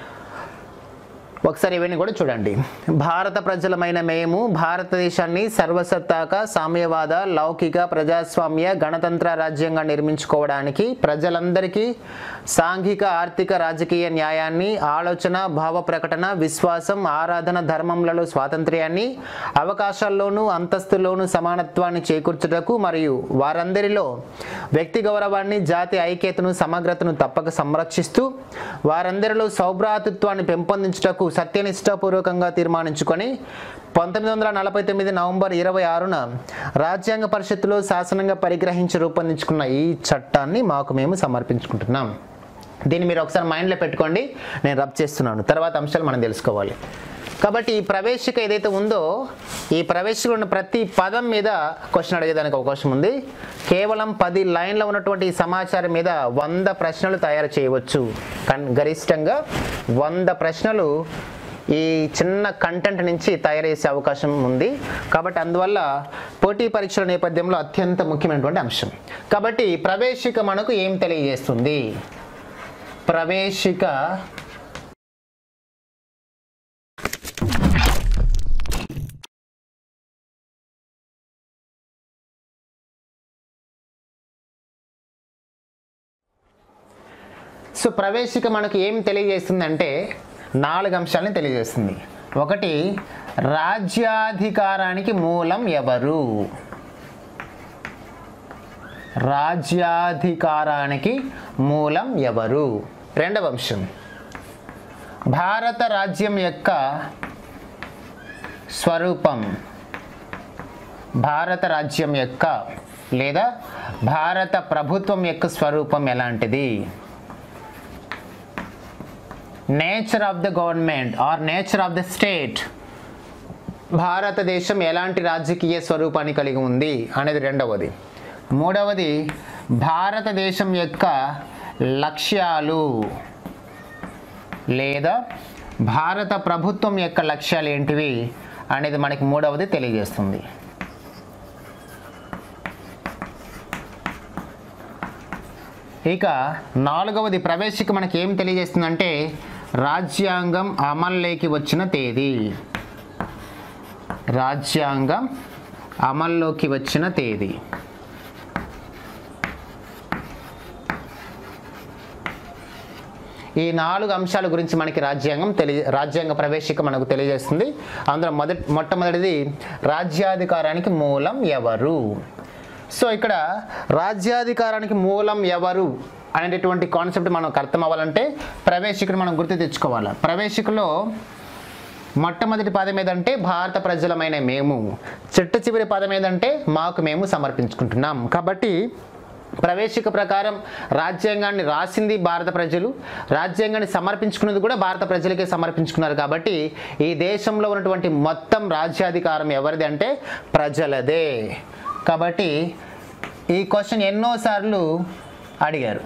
ఒకసారి ఇవన్నీ కూడా చూడండి భారత ప్రజలమైన మేము భారతదేశాన్ని సర్వసత్తాక సామ్యవాద లౌకిక ప్రజాస్వామ్య గణతంత్ర రాజ్యంగా నిర్మించుకోవడానికి ప్రజలందరికీ సాంఘిక ఆర్థిక రాజకీయ న్యాయాన్ని ఆలోచన భావ ప్రకటన విశ్వాసం ఆరాధన ధర్మములలో స్వాతంత్ర్యాన్ని అవకాశాల్లోనూ అంతస్తులోనూ సమానత్వాన్ని చేకూర్చుటకు మరియు వారందరిలో వ్యక్తి గౌరవాన్ని జాతి ఐక్యతను సమగ్రతను తప్పక సంరక్షిస్తూ వారందరిలో సౌభ్రాతృత్వాన్ని పెంపొందించుటకు సత్యనిష్టాపూర్వకంగా తీర్మానించుకొని పంతొమ్మిది వందల నలభై తొమ్మిది నవంబర్ ఇరవై ఆరున రాజ్యాంగ పరిషత్తులో శాసనంగా పరిగ్రహించి రూపొందించుకున్న ఈ చట్టాన్ని మాకు మేము సమర్పించుకుంటున్నాం దీన్ని మీరు ఒకసారి మైండ్లో పెట్టుకోండి నేను రబ్ చేస్తున్నాను తర్వాత అంశాలు మనం తెలుసుకోవాలి కాబట్టి ఈ ప్రవేశిక ఏదైతే ఉందో ఈ ప్రవేశికలో ఉన్న ప్రతి పదం మీద క్వశ్చన్ అడిగేదానికి అవకాశం ఉంది కేవలం పది లైన్లో ఉన్నటువంటి ఈ సమాచారం మీద వంద ప్రశ్నలు తయారు చేయవచ్చు కన్ గరిష్టంగా వంద ప్రశ్నలు ఈ చిన్న కంటెంట్ నుంచి తయారు చేసే అవకాశం ఉంది కాబట్టి అందువల్ల పోటీ పరీక్షల నేపథ్యంలో అత్యంత ముఖ్యమైనటువంటి అంశం కాబట్టి ప్రవేశిక మనకు ఏం తెలియజేస్తుంది ప్రవేశిక సో ప్రవేశిక మనకు ఏం తెలియజేస్తుంది నాలుగు అంశాలని తెలియజేస్తుంది ఒకటి రాజ్యాధికారానికి మూలం ఎవరు రాజ్యాధికారానికి మూలం ఎవరు రెండవ అంశం భారత రాజ్యం యొక్క స్వరూపం భారత రాజ్యం యొక్క లేదా భారత ప్రభుత్వం యొక్క స్వరూపం ఎలాంటిది nature of the government or nature of the state భారతదేశం ఎలాంటి రాజకీయ స్వరూపాన్ని కలిగి ఉంది అనేది రెండవది మూడవది భారతదేశం యొక్క లక్ష్యాలు లేదా భారత ప్రభుత్వం యొక్క లక్ష్యాలు ఏంటివి అనేది మనకి మూడవది తెలియజేస్తుంది ఇక నాలుగవది ప్రవేశిక మనకి ఏం తెలియజేస్తుందంటే రాజ్యాంగం అమల్లోకి వచ్చిన తేదీ రాజ్యాంగం అమల్లోకి వచ్చిన తేదీ ఈ నాలుగు అంశాల గురించి మనకి రాజ్యాంగం తెలియ రాజ్యాంగ ప్రవేశిక మనకు తెలియజేస్తుంది అందులో మొదటి మొట్టమొదటిది రాజ్యాధికారానికి మూలం ఎవరు సో ఇక్కడ రాజ్యాధికారానికి మూలం ఎవరు అనేటటువంటి కాన్సెప్ట్ మనకు అర్థం అవ్వాలంటే ప్రవేశికను మనం గుర్తు తెచ్చుకోవాలి ప్రవేశికలో మొట్టమొదటి పదం ఏదంటే భారత ప్రజలమైన మేము చిట్ట చివరి పదం ఏదంటే మాకు మేము సమర్పించుకుంటున్నాం కాబట్టి ప్రవేశిక ప్రకారం రాజ్యాంగాన్ని రాసింది భారత ప్రజలు రాజ్యాంగాన్ని సమర్పించుకున్నది కూడా భారత ప్రజలకే సమర్పించుకున్నారు కాబట్టి ఈ దేశంలో ఉన్నటువంటి మొత్తం రాజ్యాధికారం ఎవరిది అంటే ప్రజలదే కాబట్టి ఈ క్వశ్చన్ ఎన్నోసార్లు అడిగారు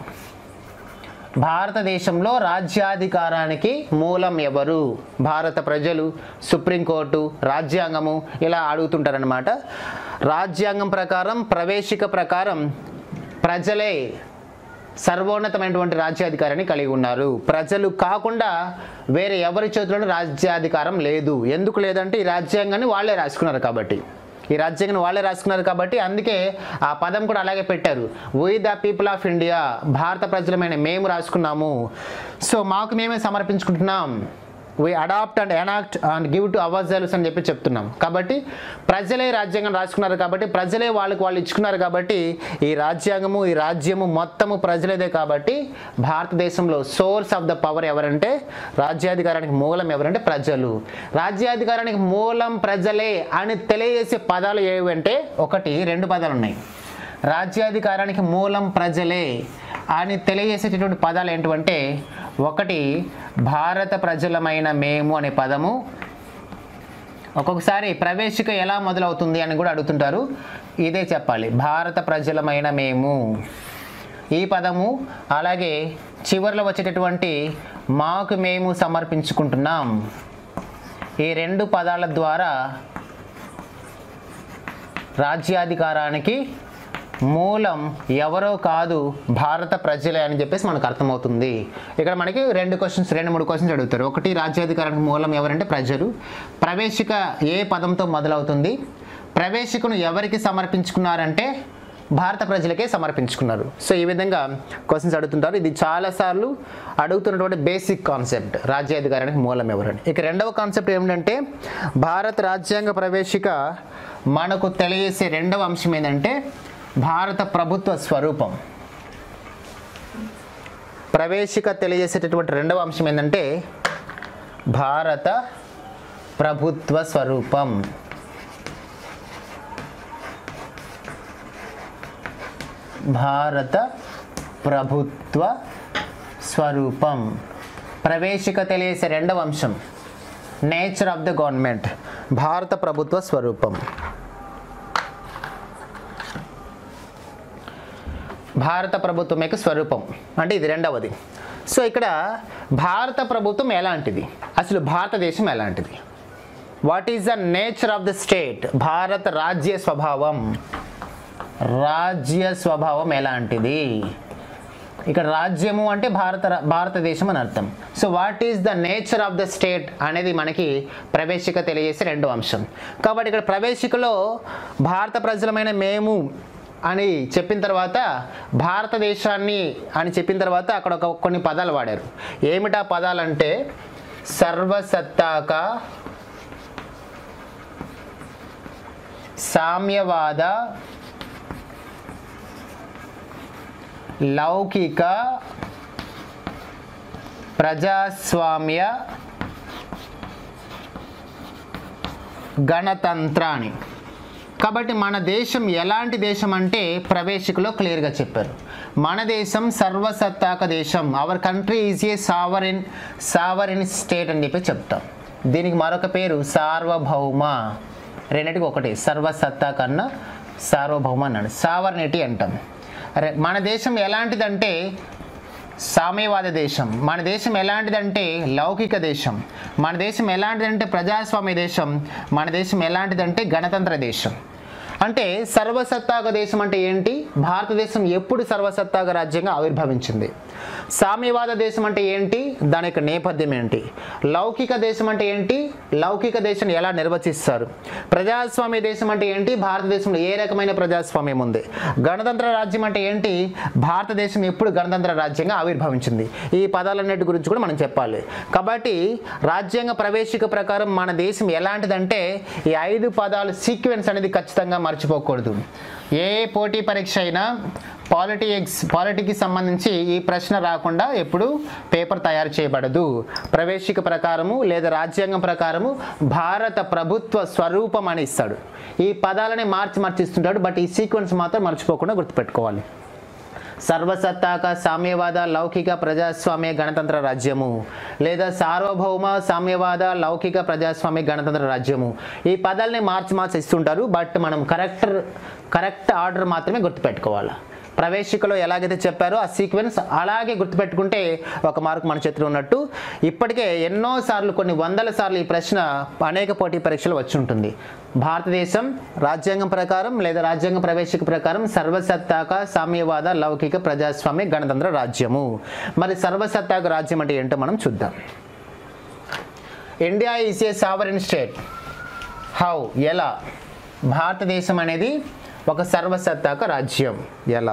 భారతదేశంలో రాజ్యాధికారానికి మూలం ఎవరు భారత ప్రజలు సుప్రీంకోర్టు రాజ్యాంగము ఇలా అడుగుతుంటారనమాట రాజ్యాంగం ప్రకారం ప్రవేశిక ప్రకారం ప్రజలే సర్వోన్నతమైనటువంటి రాజ్యాధికారాన్ని కలిగి ఉన్నారు ప్రజలు కాకుండా వేరే ఎవరి చేతిలోనూ రాజ్యాధికారం లేదు ఎందుకు లేదంటే ఈ రాజ్యాంగాన్ని వాళ్ళే రాసుకున్నారు కాబట్టి ఈ రాజ్యాంగాన్ని వాళ్ళే రాసుకున్నారు కాబట్టి అందుకే ఆ పదం కూడా అలాగే పెట్టారు we the people of India భారత ప్రజలమైన మేము రాసుకున్నాము సో మాకు మేమే సమర్పించుకుంటున్నాం we adopt and enact and give to ourselves అని చెప్పి చెప్తున్నాం కాబట్టి ప్రజలే రాజ్యాంగం రాసుకున్నారు కాబట్టి ప్రజలే వాళ్ళకి వాళ్ళు ఇచ్చుకున్నారు కాబట్టి ఈ రాజ్యాంగము ఈ రాజ్యము మొత్తము ప్రజలదే కాబట్టి భారతదేశంలో సోర్స్ ఆఫ్ ద పవర్ ఎవరంటే రాజ్యాధికారానికి మూలం ఎవరంటే ప్రజలు రాజ్యాధికారానికి మూలం ప్రజలే అని తెలియజేసే పదాలు ఏవంటే ఒకటి రెండు పదాలు ఉన్నాయి రాజ్యాధికారానికి మూలం ప్రజలే అని తెలియజేసేటటువంటి పదాలు ఏంటంటే ఒకటి భారత ప్రజలమైన మేము అనే పదము ఒక్కొక్కసారి ప్రవేశిక ఎలా మొదలవుతుంది అని కూడా అడుగుతుంటారు ఇదే చెప్పాలి భారత ప్రజలమైన మేము ఈ పదము అలాగే చివరిలో వచ్చేటటువంటి మాకు మేము సమర్పించుకుంటున్నాం ఈ రెండు పదాల ద్వారా రాజ్యాధికారానికి మూలం ఎవరో కాదు భారత ప్రజలే అని చెప్పేసి మనకు అర్థమవుతుంది ఇక్కడ మనకి రెండు క్వశ్చన్స్ రెండు మూడు క్వశ్చన్స్ అడుగుతారు ఒకటి రాజ్యాధికారానికి మూలం ఎవరంటే ప్రజలు ప్రవేశిక ఏ పదంతో మొదలవుతుంది ప్రవేశికను ఎవరికి సమర్పించుకున్నారంటే భారత ప్రజలకే సమర్పించుకున్నారు సో ఈ విధంగా క్వశ్చన్స్ అడుగుతుంటారు ఇది చాలాసార్లు అడుగుతున్నటువంటి బేసిక్ కాన్సెప్ట్ రాజ్యాధికారానికి మూలం ఎవరని ఇక రెండవ కాన్సెప్ట్ ఏమిటంటే భారత రాజ్యాంగ ప్రవేశిక మనకు తెలియజేసే రెండవ అంశం ఏంటంటే భారత ప్రభుత్వ స్వరూపం ప్రవేశిక తెలియజేసేటటువంటి రెండవ అంశం ఏంటంటే భారత ప్రభుత్వ స్వరూపం భారత ప్రభుత్వ స్వరూపం ప్రవేశిక తెలియసే రెండవ అంశం నేచర్ ఆఫ్ ద గవర్నమెంట్ భారత ప్రభుత్వ స్వరూపం భారత ప్రభుత్వం యొక్క స్వరూపం అంటే ఇది రెండవది సో ఇక్కడ భారత ప్రభుత్వం ఎలాంటిది అసలు భారతదేశం ఎలాంటిది what is the nature of the state భారత రాజ్య స్వభావం రాజ్య స్వభావం ఎలాంటిది ఇక్కడ రాజ్యము అంటే భారత భారతదేశం అని అర్థం so what is the nature of the state అనేది మనకి ప్రవేశిక తెలియజేసే రెండో అంశం కాబట్టి ఇక్కడ ప్రవేశికలో భారత ప్రజలమైన మేము అని చెప్పిన తర్వాత భారతదేశాన్ని అని చెప్పిన తర్వాత అక్కడ ఒక కొన్ని పదాలు వాడారు ఏమిటా పదాలంటే సర్వసత్తాక సామ్యవాద లౌకిక ప్రజాస్వామ్య గణతంత్రాన్ని కాబట్టి మన దేశం ఎలాంటి దేశం అంటే ప్రవేశికలో క్లియర్గా చెప్పారు మన దేశం సర్వసత్తాక దేశం our country is a sovereign sovereign state అని చెప్పి చెప్తాం దీనికి మరొక పేరు సార్వభౌమ రెండింటికి ఒకటి సర్వసత్తా కన్నా సార్వభౌమ అన్నాడు సావర్నిటీ అంటాం అరే మన దేశం ఎలాంటిదంటే సామ్యవాద దేశం మన దేశం ఎలాంటిదంటే లౌకిక దేశం మన దేశం ఎలాంటిదంటే ప్రజాస్వామ్య దేశం మన దేశం ఎలాంటిదంటే గణతంత్ర దేశం అంటే సర్వసత్తాక దేశం అంటే ఏంటి భారతదేశం ఎప్పుడు సర్వసత్తాక రాజ్యంగా ఆవిర్భవించింది సామ్యవాద దేశం అంటే ఏంటి దాని యొక్క నేపథ్యం ఏంటి లౌకిక దేశం అంటే ఏంటి లౌకిక దేశాన్ని ఎలా నిర్వచిస్తారు ప్రజాస్వామ్య దేశం అంటే ఏంటి భారతదేశంలో ఏ రకమైన ప్రజాస్వామ్యం ఉంది గణతంత్ర రాజ్యం అంటే ఏంటి భారతదేశం ఎప్పుడు గణతంత్ర రాజ్యంగా ఆవిర్భవించింది ఈ పదాలన్నిటి గురించి కూడా మనం చెప్పాలి కాబట్టి రాజ్యాంగ ప్రవేశిక ప్రకారం మన దేశం ఎలాంటిదంటే ఈ ఐదు పదాలు సీక్వెన్స్ అనేది ఖచ్చితంగా మర్చిపోకూడదు ఏ పోటీ పరీక్ష అయినా పాలిటిక్స్ పాలిటిక్కి సంబంధించి ఈ ప్రశ్న రాకుండా ఎప్పుడు పేపర్ తయారు చేయబడదు ప్రవేశిక ప్రకారము లేదా రాజ్యాంగం ప్రకారము భారత ప్రభుత్వ స్వరూపం అని ఇస్తాడు ఈ పదాలని మార్చి మార్చిస్తుంటాడు బట్ ఈ సీక్వెన్స్ మాత్రం మర్చిపోకుండా గుర్తుపెట్టుకోవాలి సర్వసత్తాక సామ్యవాద లౌకిక ప్రజాస్వామ్య గణతంత్ర రాజ్యము లేదా సార్వభౌమ సామ్యవాద లౌకిక ప్రజాస్వామ్య గణతంత్ర రాజ్యము ఈ పదాలని మార్చి మార్చి ఇస్తుంటారు బట్ మనం కరెక్ట్ కరెక్ట్ ఆర్డర్ మాత్రమే గుర్తుపెట్టుకోవాలి ప్రవేశికలో ఎలాగైతే చెప్పారో ఆ సీక్వెన్స్ అలాగే గుర్తుపెట్టుకుంటే ఒక మార్క్ మన చేతిలో ఉన్నట్టు ఇప్పటికే ఎన్నో సార్లు కొన్ని వందల సార్లు ఈ ప్రశ్న అనేక పోటీ పరీక్షలు వచ్చి ఉంటుంది భారతదేశం రాజ్యాంగం ప్రకారం లేదా రాజ్యాంగ ప్రవేశిక ప్రకారం సర్వసత్తాక సామ్యవాద లౌకిక ప్రజాస్వామ్య గణతంత్ర రాజ్యము మరి సర్వసత్తాక రాజ్యం అంటే ఏంటో మనం చూద్దాం India is a sovereign state how ఎలా భారతదేశం అనేది ఒక సర్వసత్తాక రాజ్యం ఎలా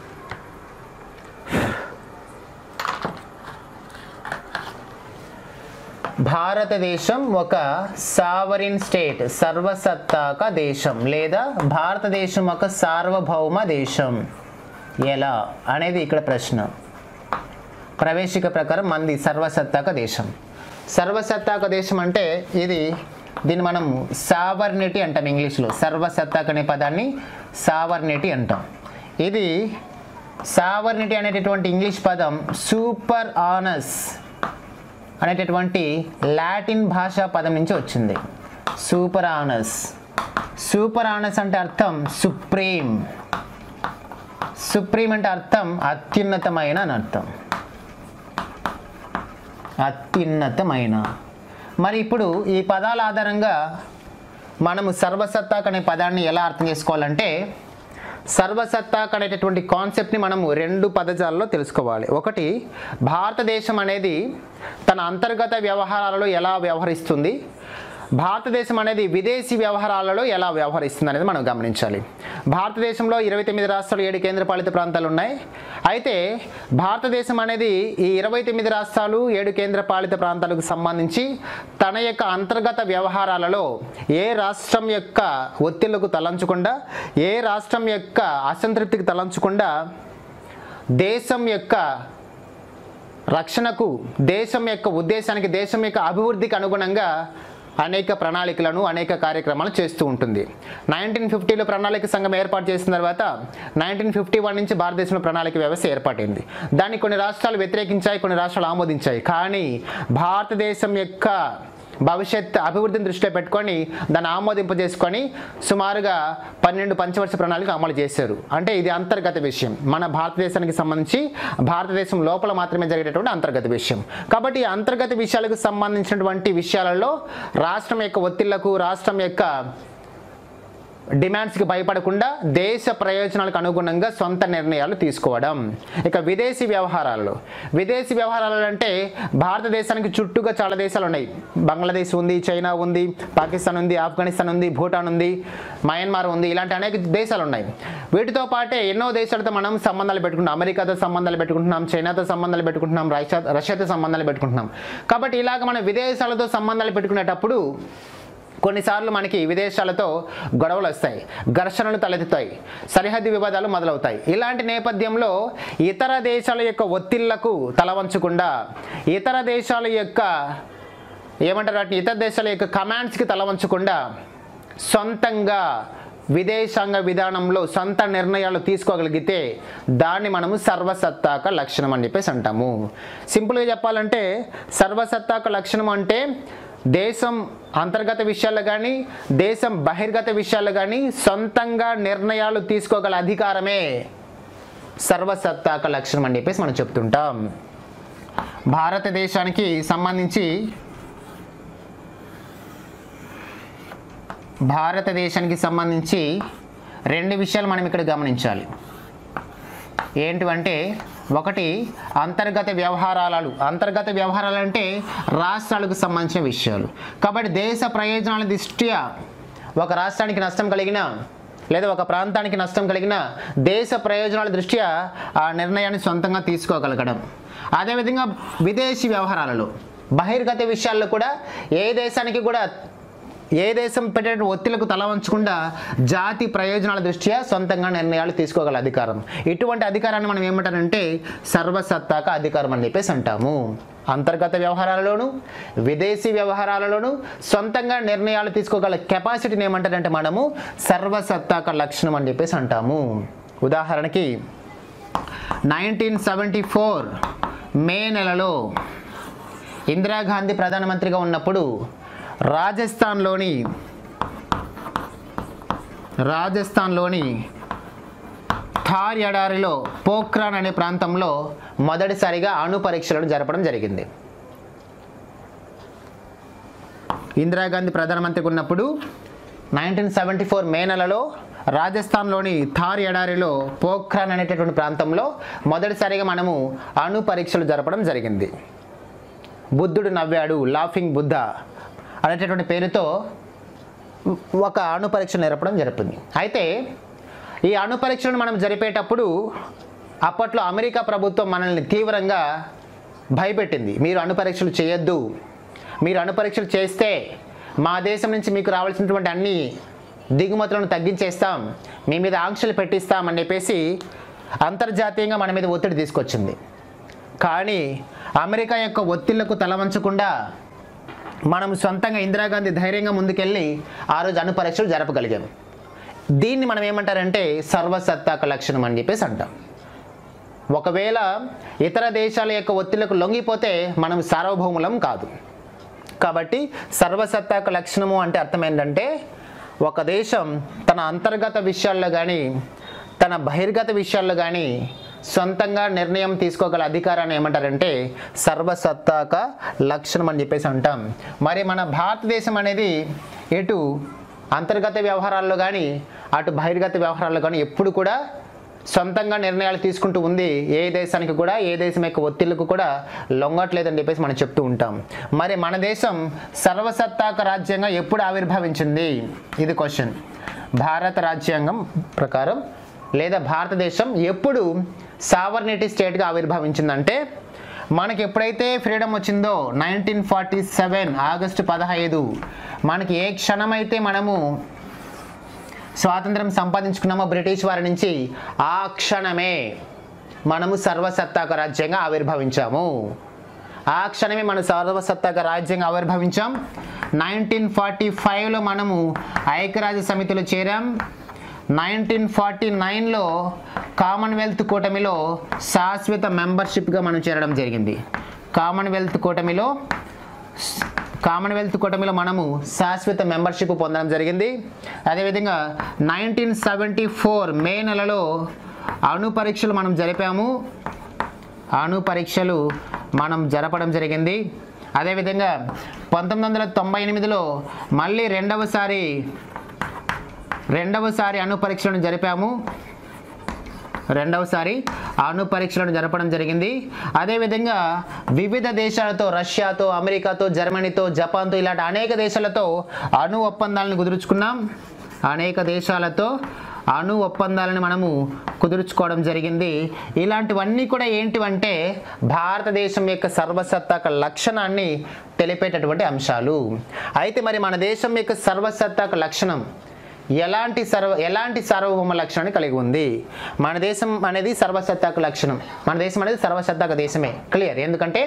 భారతదేశం ఒక సావరిన్ స్టేట్ సర్వసత్తాక దేశం లేదా భారతదేశం ఒక సార్వభౌమ దేశం ఎలా అనేది ఇక్కడ ప్రశ్న ప్రవేశిక ప్రకారం మంది సర్వసత్తాక దేశం సర్వసత్తాక దేశం అంటే ఇది దీన్ని మనం సావర్నిటీ అంటాం ఇంగ్లీష్లో సర్వసత్తాక అనే పదాన్ని సావర్నిటీ అంటాం ఇది సావర్నిటీ అనేటటువంటి ఇంగ్లీష్ పదం సూపర్ ఆనస్ అనేటటువంటి లాటిన్ భాషా పదం నుంచి వచ్చింది సూపర్ ఆనస్ సూపర్ ఆనస్ అంటే అర్థం సుప్రీం సుప్రీం అంటే అర్థం అత్యున్నతమైన అని అర్థం అత్యున్నతమైన మరి ఇప్పుడు ఈ పదాల ఆధారంగా మనము సర్వసత్తాక్ అనే పదాన్ని ఎలా అర్థం చేసుకోవాలంటే సర్వసత్తాక్ అనేటటువంటి కాన్సెప్ట్ని మనము రెండు పదజాలలో తెలుసుకోవాలి ఒకటి భారతదేశం అనేది తన అంతర్గత వ్యవహారాలలో ఎలా వ్యవహరిస్తుంది భారతదేశం అనేది విదేశీ వ్యవహారాలలో ఎలా వ్యవహరిస్తుంది అనేది మనం గమనించాలి భారతదేశంలో ఇరవై తొమ్మిది రాష్ట్రాలు ఏడు కేంద్రపాలిత ప్రాంతాలు ఉన్నాయి అయితే భారతదేశం అనేది ఈ ఇరవై తొమ్మిది రాష్ట్రాలు ఏడు కేంద్రపాలిత ప్రాంతాలకు సంబంధించి తన యొక్క అంతర్గత వ్యవహారాలలో ఏ రాష్ట్రం యొక్క ఒత్తిళ్లకు తలంచకుండా ఏ రాష్ట్రం యొక్క అసంతృప్తికి తలంచకుండా దేశం యొక్క రక్షణకు దేశం యొక్క ఉద్దేశానికి దేశం యొక్క అభివృద్ధికి అనుగుణంగా అనేక ప్రణాళికలను అనేక కార్యక్రమాలు చేస్తూ ఉంటుంది నైన్టీన్ ఫిఫ్టీలో ప్రణాళిక సంఘం ఏర్పాటు చేసిన తర్వాత నైన్టీన్ ఫిఫ్టీ వన్ నుంచి భారతదేశంలో ప్రణాళిక వ్యవస్థ ఏర్పాటైంది దాన్ని కొన్ని రాష్ట్రాలు వ్యతిరేకించాయి కొన్ని రాష్ట్రాలు ఆమోదించాయి కానీ భారతదేశం యొక్క భవిష్యత్ అభివృద్ధిని దృష్టిలో పెట్టుకొని దాన్ని ఆమోదింపజేసుకొని సుమారుగా పన్నెండు పంచవర్ష ప్రణాళిక అమలు చేశారు అంటే ఇది అంతర్గత విషయం మన భారతదేశానికి సంబంధించి భారతదేశం లోపల మాత్రమే జరిగేటటువంటి అంతర్గత విషయం కాబట్టి ఈ అంతర్గత విషయాలకు సంబంధించినటువంటి విషయాలలో రాష్ట్రం యొక్క ఒత్తిళ్లకు రాష్ట్రం యొక్క డిమాండ్స్కి భయపడకుండా దేశ ప్రయోజనాలకు అనుగుణంగా సొంత నిర్ణయాలు తీసుకోవడం ఇక విదేశీ వ్యవహారాలు విదేశీ వ్యవహారాలు అంటే భారతదేశానికి చుట్టూగా చాలా దేశాలు ఉన్నాయి బంగ్లాదేశ్ ఉంది చైనా ఉంది పాకిస్తాన్ ఉంది ఆఫ్ఘనిస్తాన్ ఉంది భూటాన్ ఉంది మయన్మార్ ఉంది ఇలాంటి అనేక దేశాలు ఉన్నాయి వీటితో పాటే ఎన్నో దేశాలతో మనం సంబంధాలు పెట్టుకుంటున్నాం అమెరికాతో సంబంధాలు పెట్టుకుంటున్నాం చైనాతో సంబంధాలు పెట్టుకుంటున్నాం రష్యా రష్యాతో సంబంధాలు పెట్టుకుంటున్నాం కాబట్టి ఇలాగ మనం విదేశాలతో సంబంధాలు పెట్టుకునేటప్పుడు కొన్నిసార్లు మనకి విదేశాలతో గొడవలు వస్తాయి ఘర్షణలు తలెత్తుతాయి సరిహద్దు వివాదాలు మొదలవుతాయి ఇలాంటి నేపథ్యంలో ఇతర దేశాల యొక్క ఒత్తిళ్లకు తలవంచకుండా ఇతర దేశాల యొక్క ఏమంటారు వాటిని ఇతర దేశాల యొక్క కమాండ్స్కి తలవంచకుండా సొంతంగా విదేశాంగ విధానంలో సొంత నిర్ణయాలు తీసుకోగలిగితే దాన్ని మనము సర్వసత్తాక లక్షణం అని చెప్పేసి అంటాము సింపుల్గా చెప్పాలంటే సర్వసత్తాక లక్షణం అంటే దేశం అంతర్గత విషయాలు కానీ దేశం బహిర్గత విషయాలు కానీ సొంతంగా నిర్ణయాలు తీసుకోగల అధికారమే సర్వసత్తాక లక్షణం అని చెప్పేసి మనం చెప్తుంటాం భారతదేశానికి సంబంధించి భారతదేశానికి సంబంధించి రెండు విషయాలు మనం ఇక్కడ గమనించాలి ఏంటివంటే ఒకటి అంతర్గత వ్యవహారాలు అంతర్గత వ్యవహారాలు అంటే రాష్ట్రాలకు సంబంధించిన విషయాలు కాబట్టి దేశ ప్రయోజనాల దృష్ట్యా ఒక రాష్ట్రానికి నష్టం కలిగిన లేదా ఒక ప్రాంతానికి నష్టం కలిగిన దేశ ప్రయోజనాల దృష్ట్యా ఆ నిర్ణయాన్ని సొంతంగా తీసుకోగలగడం అదేవిధంగా విదేశీ వ్యవహారాలలో బహిర్గత విషయాల్లో కూడా ఏ దేశానికి కూడా ఏ దేశం పెట్టే ఒత్తిళ్లకు తల వంచకుండా జాతి ప్రయోజనాల దృష్ట్యా సొంతంగా నిర్ణయాలు తీసుకోగల అధికారం ఇటువంటి అధికారాన్ని మనం ఏమంటారంటే సర్వసత్తాక అధికారం అని చెప్పేసి అంటాము అంతర్గత వ్యవహారాలలోను విదేశీ వ్యవహారాలలోను సొంతంగా నిర్ణయాలు తీసుకోగల కెపాసిటీని ఏమంటారంటే మనము సర్వసత్తాక లక్షణం అని చెప్పేసి అంటాము ఉదాహరణకి నైన్టీన్ సెవెంటీ ఫోర్ మే నెలలో ఇందిరాగాంధీ ప్రధానమంత్రిగా ఉన్నప్పుడు రాజస్థాన్లోని రాజస్థాన్లోని థార్ ఎడారిలో పోఖ్రాన్ అనే ప్రాంతంలో మొదటిసారిగా అణు పరీక్షలను జరపడం జరిగింది ఇందిరాగాంధీ ప్రధానమంత్రిగా ఉన్నప్పుడు నైన్టీన్ సెవెంటీ ఫోర్ మే నెలలో రాజస్థాన్లోని థార్ ఎడారిలో పోఖ్రాన్ అనేటటువంటి ప్రాంతంలో మొదటిసారిగా మనము అణు పరీక్షలు జరపడం జరిగింది బుద్ధుడు నవ్వాడు లాఫింగ్ బుద్ధ అనేటటువంటి పేరుతో ఒక అణు పరీక్ష నేర్పడం జరుగుతుంది అయితే ఈ అణు పరీక్షలను మనం జరిపేటప్పుడు అప్పట్లో అమెరికా ప్రభుత్వం మనల్ని తీవ్రంగా భయపెట్టింది మీరు అణు పరీక్షలు చేయొద్దు మీరు అణు పరీక్షలు చేస్తే మా దేశం నుంచి మీకు రావాల్సినటువంటి అన్ని దిగుమతులను తగ్గించేస్తాం మీ మీద ఆంక్షలు పెట్టిస్తాం అని చెప్పేసి అంతర్జాతీయంగా మన మీద ఒత్తిడి తీసుకొచ్చింది కానీ అమెరికా యొక్క ఒత్తిళ్లకు తలవంచకుండా మనం సొంతంగా ఇందిరాగాంధీ ధైర్యంగా ముందుకెళ్ళి ఆ రోజు అణు పరీక్షలు జరపగలిగాం దీన్ని మనం ఏమంటారంటే సర్వసత్తాక లక్షణం అని చెప్పేసి అంటాం ఒకవేళ ఇతర దేశాల యొక్క ఒత్తిళ్లకు లొంగిపోతే మనం సార్వభౌములం కాదు కాబట్టి సర్వసత్తాక లక్షణము అంటే అర్థం ఏంటంటే ఒక దేశం తన అంతర్గత విషయాల్లో కానీ తన బహిర్గత విషయాల్లో కానీ సొంతంగా నిర్ణయం తీసుకోగల అధికారాన్ని ఏమంటారంటే సర్వసత్తాక లక్షణం అని చెప్పేసి అంటాం మరి మన భారతదేశం అనేది ఎటు అంతర్గత వ్యవహారాల్లో కానీ అటు బహిర్గత వ్యవహారాల్లో కానీ ఎప్పుడు కూడా సొంతంగా నిర్ణయాలు తీసుకుంటూ ఉంది ఏ దేశానికి కూడా ఏ దేశం యొక్క ఒత్తిళ్లకు కూడా లొంగట్లేదని చెప్పేసి మనం చెప్తూ ఉంటాం మరి మన దేశం సర్వసత్తాక రాజ్యంగా ఎప్పుడు ఆవిర్భవించింది ఇది క్వశ్చన్ భారత రాజ్యాంగం ప్రకారం లేదా భారతదేశం ఎప్పుడు సావర్నిటీ స్టేట్గా ఆవిర్భవించిందంటే మనకి ఎప్పుడైతే ఫ్రీడమ్ వచ్చిందో నైన్టీన్ ఫార్టీ సెవెన్ ఆగస్టు పదహైదు మనకి ఏ క్షణమైతే మనము స్వాతంత్రం సంపాదించుకున్నామో బ్రిటిష్ వారి నుంచి ఆ క్షణమే మనము సర్వసత్తాక రాజ్యంగా ఆవిర్భవించాము ఆ క్షణమే మనం సర్వసత్తాక రాజ్యంగా ఆవిర్భవించాం నైన్టీన్ ఫార్టీ ఫైవ్లో మనము ఐక్యరాజ్య సమితిలో చేరాం నైన్టీన్ ఫార్టీ నైన్లో కామన్వెల్త్ కూటమిలో శాశ్వత మెంబర్షిప్గా మనం చేరడం జరిగింది కామన్వెల్త్ కూటమిలో కామన్వెల్త్ కూటమిలో మనము శాశ్వత మెంబర్షిప్ పొందడం జరిగింది అదేవిధంగా నైన్టీన్ సెవెంటీ ఫోర్ మే నెలలో అణు పరీక్షలు మనం జరిపాము అణు పరీక్షలు మనం జరపడం జరిగింది అదేవిధంగా పంతొమ్మిది వందల తొంభై ఎనిమిదిలో మళ్ళీ రెండవసారి రెండవసారి అణు పరీక్షలను జరిపాము రెండవసారి అణు పరీక్షలను జరపడం జరిగింది అదేవిధంగా వివిధ దేశాలతో రష్యాతో అమెరికాతో జర్మనీతో జపాన్తో ఇలాంటి అనేక దేశాలతో అణు ఒప్పందాలను కుదుర్చుకున్నాం అనేక దేశాలతో అణు ఒప్పందాలను మనము కుదుర్చుకోవడం జరిగింది ఇలాంటివన్నీ కూడా ఏంటివంటే భారతదేశం యొక్క సర్వసత్తాక లక్షణాన్ని తెలిపేటటువంటి అంశాలు అయితే మరి మన దేశం యొక్క సర్వసత్తాక లక్షణం ఎలాంటి సర్వ ఎలాంటి సార్వభౌమ లక్షణాన్ని కలిగి ఉంది మన దేశం అనేది సర్వసత్తాక లక్షణం మన దేశం అనేది సర్వసత్తాక దేశమే క్లియర్ ఎందుకంటే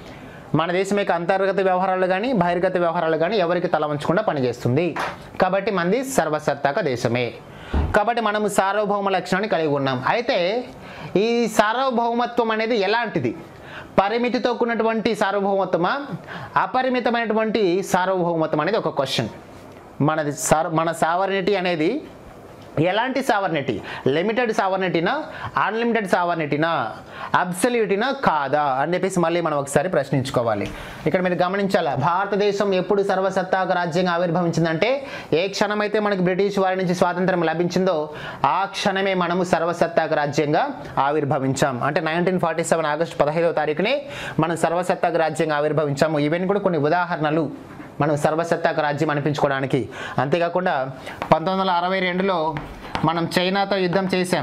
మన దేశం యొక్క అంతర్గత వ్యవహారాలు కానీ బహిర్గత వ్యవహారాలు కానీ ఎవరికి తల వంచకుండా పనిచేస్తుంది కాబట్టి మనది సర్వసత్తాక దేశమే కాబట్టి మనము సార్వభౌమ లక్షణాన్ని కలిగి ఉన్నాం అయితే ఈ సార్వభౌమత్వం అనేది ఎలాంటిది పరిమితితో కూడినటువంటి సార్వభౌమత్వమా అపరిమితమైనటువంటి సార్వభౌమత్వం అనేది ఒక క్వశ్చన్ మనది సార్ మన సావర్నిటీ అనేది ఎలాంటి సావర్నిటీ లిమిటెడ్ సావర్నిటీనా అన్లిమిటెడ్ సావర్నిటీనా అబ్సల్యూటీనా కాదా అని చెప్పేసి మళ్ళీ మనం ఒకసారి ప్రశ్నించుకోవాలి ఇక్కడ మీరు గమనించాలా భారతదేశం ఎప్పుడు సర్వసత్తాక రాజ్యంగా ఆవిర్భవించిందంటే ఏ క్షణమైతే మనకు బ్రిటిష్ వారి నుంచి స్వాతంత్రం లభించిందో ఆ క్షణమే మనము సర్వసత్తాక రాజ్యంగా ఆవిర్భవించాం అంటే నైన్టీన్ ఫార్టీ సెవెన్ ఆగస్టు పదహైదవ తారీఖునే మనం సర్వసత్తాక రాజ్యంగా ఆవిర్భవించాము ఇవన్నీ కూడా కొన్ని ఉదాహరణలు మనం సర్వసత్తాక రాజ్యం అనిపించుకోవడానికి అంతేకాకుండా పంతొమ్మిది వందల అరవై రెండులో మనం చైనాతో యుద్ధం చేశాం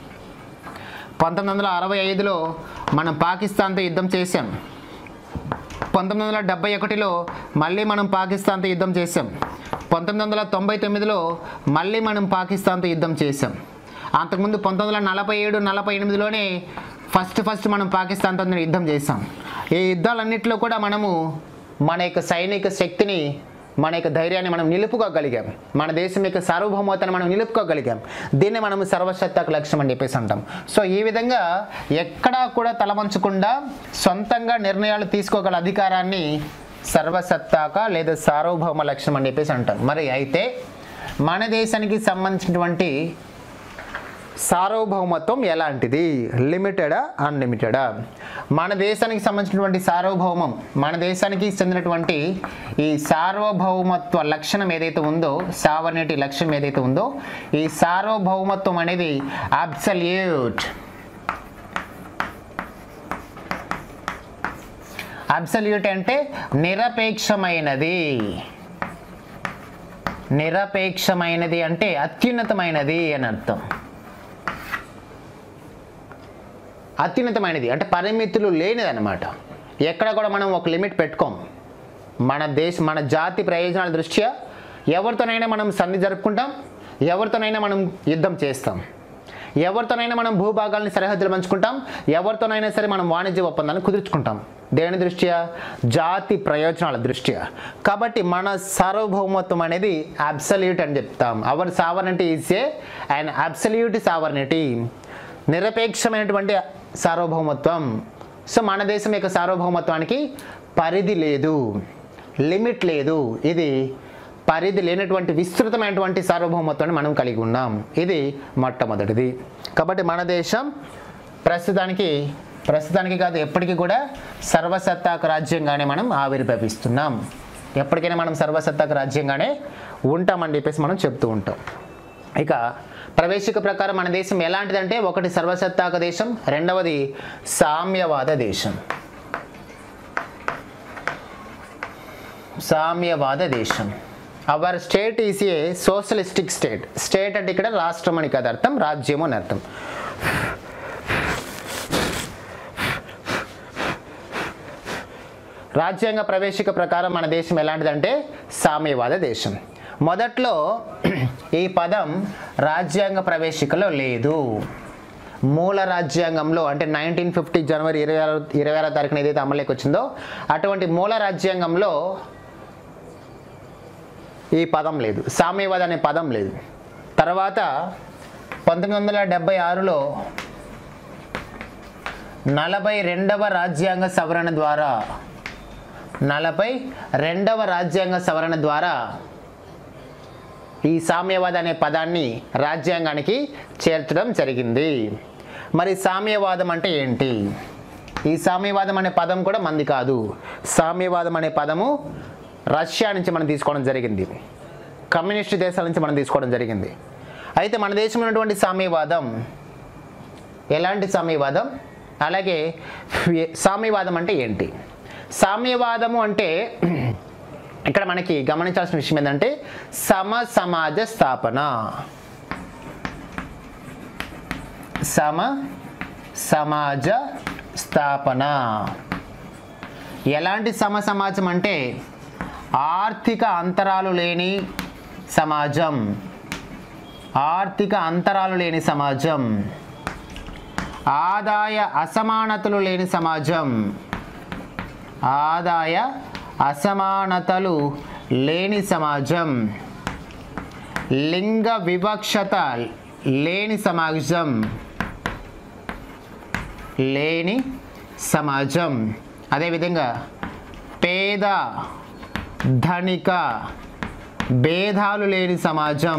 పంతొమ్మిది వందల అరవై ఐదులో మనం పాకిస్తాన్తో యుద్ధం చేశాం పంతొమ్మిది వందల డెబ్బై ఒకటిలో మళ్ళీ మనం పాకిస్తాన్తో యుద్ధం చేశాం పంతొమ్మిది వందల తొంభై తొమ్మిదిలో మళ్ళీ మనం పాకిస్తాన్తో యుద్ధం చేశాం అంతకుముందు పంతొమ్మిది వందల నలభై ఏడు నలభై ఎనిమిదిలోనే ఫస్ట్ ఫస్ట్ మనం పాకిస్తాన్తో యుద్ధం చేశాం ఈ యుద్ధాలన్నింటిలో కూడా మనము మన యొక్క సైనిక శక్తిని మన యొక్క ధైర్యాన్ని మనం నిలుపుకోగలిగాం మన దేశం యొక్క సార్వభౌమతను మనం నిలుపుకోగలిగాం దీన్ని మనం సర్వసత్తాక లక్ష్యం అని చెప్పేసి అంటాం సో ఈ విధంగా ఎక్కడా కూడా తలవంచకుండా సొంతంగా నిర్ణయాలు తీసుకోగల అధికారాన్ని సర్వసత్తాక లేదా సార్వభౌమ లక్ష్యం అని చెప్పేసి అంటాం మరి అయితే మన దేశానికి సంబంధించినటువంటి సార్వభౌమత్వం ఎలాంటిది లిమిటెడా అన్లిమిటెడా మన దేశానికి సంబంధించినటువంటి సార్వభౌమం మన దేశానికి చెందినటువంటి ఈ సార్వభౌమత్వ లక్షణం ఏదైతే ఉందో సావర్నిటీ లక్ష్యం ఏదైతే ఉందో ఈ సార్వభౌమత్వం అనేది అబ్సల్యూట్ అబ్సల్యూట్ అంటే నిరపేక్షమైనది నిరపేక్షమైనది అంటే అత్యున్నతమైనది అని అర్థం అత్యున్నతమైనది అంటే పరిమితులు లేనిదన్నమాట ఎక్కడ కూడా మనం ఒక లిమిట్ పెట్టుకోం మన దేశ మన జాతి ప్రయోజనాల దృష్ట్యా ఎవరితోనైనా మనం సంధి జరుపుకుంటాం ఎవరితోనైనా మనం యుద్ధం చేస్తాం ఎవరితోనైనా మనం భూభాగాల్ని సరిహద్దులు పంచుకుంటాం ఎవరితోనైనా సరే మనం వాణిజ్య ఒప్పందాన్ని కుదుర్చుకుంటాం దేని దృష్ట్యా జాతి ప్రయోజనాల దృష్ట్యా కాబట్టి మన సార్వభౌమత్వం అనేది అబ్సల్యూట్ అని చెప్తాం our sovereignty is a and absolute sovereignty నిరపేక్షమైనటువంటి సార్వభౌమత్వం సో మన దేశం యొక్క సార్వభౌమత్వానికి పరిధి లేదు లిమిట్ లేదు ఇది పరిధి లేనటువంటి విస్తృతమైనటువంటి సార్వభౌమత్వాన్ని మనం కలిగి ఉన్నాం ఇది మొట్టమొదటిది కాబట్టి మన దేశం ప్రస్తుతానికి ప్రస్తుతానికి కాదు ఎప్పటికీ కూడా సర్వసత్తాక రాజ్యంగానే మనం ఆవిర్భవిస్తున్నాం ఎప్పటికైనా మనం సర్వసత్తాక రాజ్యంగానే ఉంటామని చెప్పేసి మనం చెప్తూ ఉంటాం ఇక ప్రవేశిక ప్రకారం మన దేశం ఎలాంటిదంటే ఒకటి సర్వసత్తాక దేశం రెండవది సామ్యవాద దేశం సామ్యవాద దేశం our state is a socialistic state state అంటే ఇక్కడ రాష్ట్రం అని కదా అర్థం రాజ్యము అని అర్థం రాజ్యాంగ ప్రవేశిక ప్రకారం మన దేశం ఎలాంటిదంటే సామ్యవాద దేశం మొదట్లో ఈ పదం రాజ్యాంగ ప్రవేశికలో లేదు మూల రాజ్యాంగంలో అంటే నైన్టీన్ ఫిఫ్టీ జనవరి ఇరవై ఆరు ఇరవై ఆరో తారీఖున ఏదైతే అమలులోకి వచ్చిందో అటువంటి మూల రాజ్యాంగంలో ఈ పదం లేదు సామ్యవాద అనే పదం లేదు తర్వాత పంతొమ్మిది వందల డెబ్బై ఆరులో నలభై రెండవ రాజ్యాంగ సవరణ ద్వారా నలభై రెండవ రాజ్యాంగ సవరణ ద్వారా ఈ సామ్యవాద అనే పదాన్ని రాజ్యాంగానికి చేర్చడం జరిగింది మరి సామ్యవాదం అంటే ఏంటి ఈ సామ్యవాదం అనే పదం కూడా మంది కాదు సామ్యవాదం అనే పదము రష్యా నుంచి మనం తీసుకోవడం జరిగింది కమ్యూనిస్ట్ దేశాల నుంచి మనం తీసుకోవడం జరిగింది అయితే మన దేశంలో ఉన్నటువంటి సామ్యవాదం ఎలాంటి సామ్యవాదం అలాగే సామ్యవాదం అంటే ఏంటి సామ్యవాదము అంటే ఇక్కడ మనకి గమనించాల్సిన విషయం ఏంటంటే సమ సమాజ స్థాపన సమ సమాజ స్థాపన ఎలాంటి సమ సమాజం అంటే ఆర్థిక అంతరాలు లేని సమాజం ఆర్థిక అంతరాలు లేని సమాజం ఆదాయ అసమానతలు లేని సమాజం ఆదాయ అసమానతలు లేని సమాజం లింగ వివక్షత లేని సమాజం లేని సమాజం అదేవిధంగా పేద ధనిక భేదాలు లేని సమాజం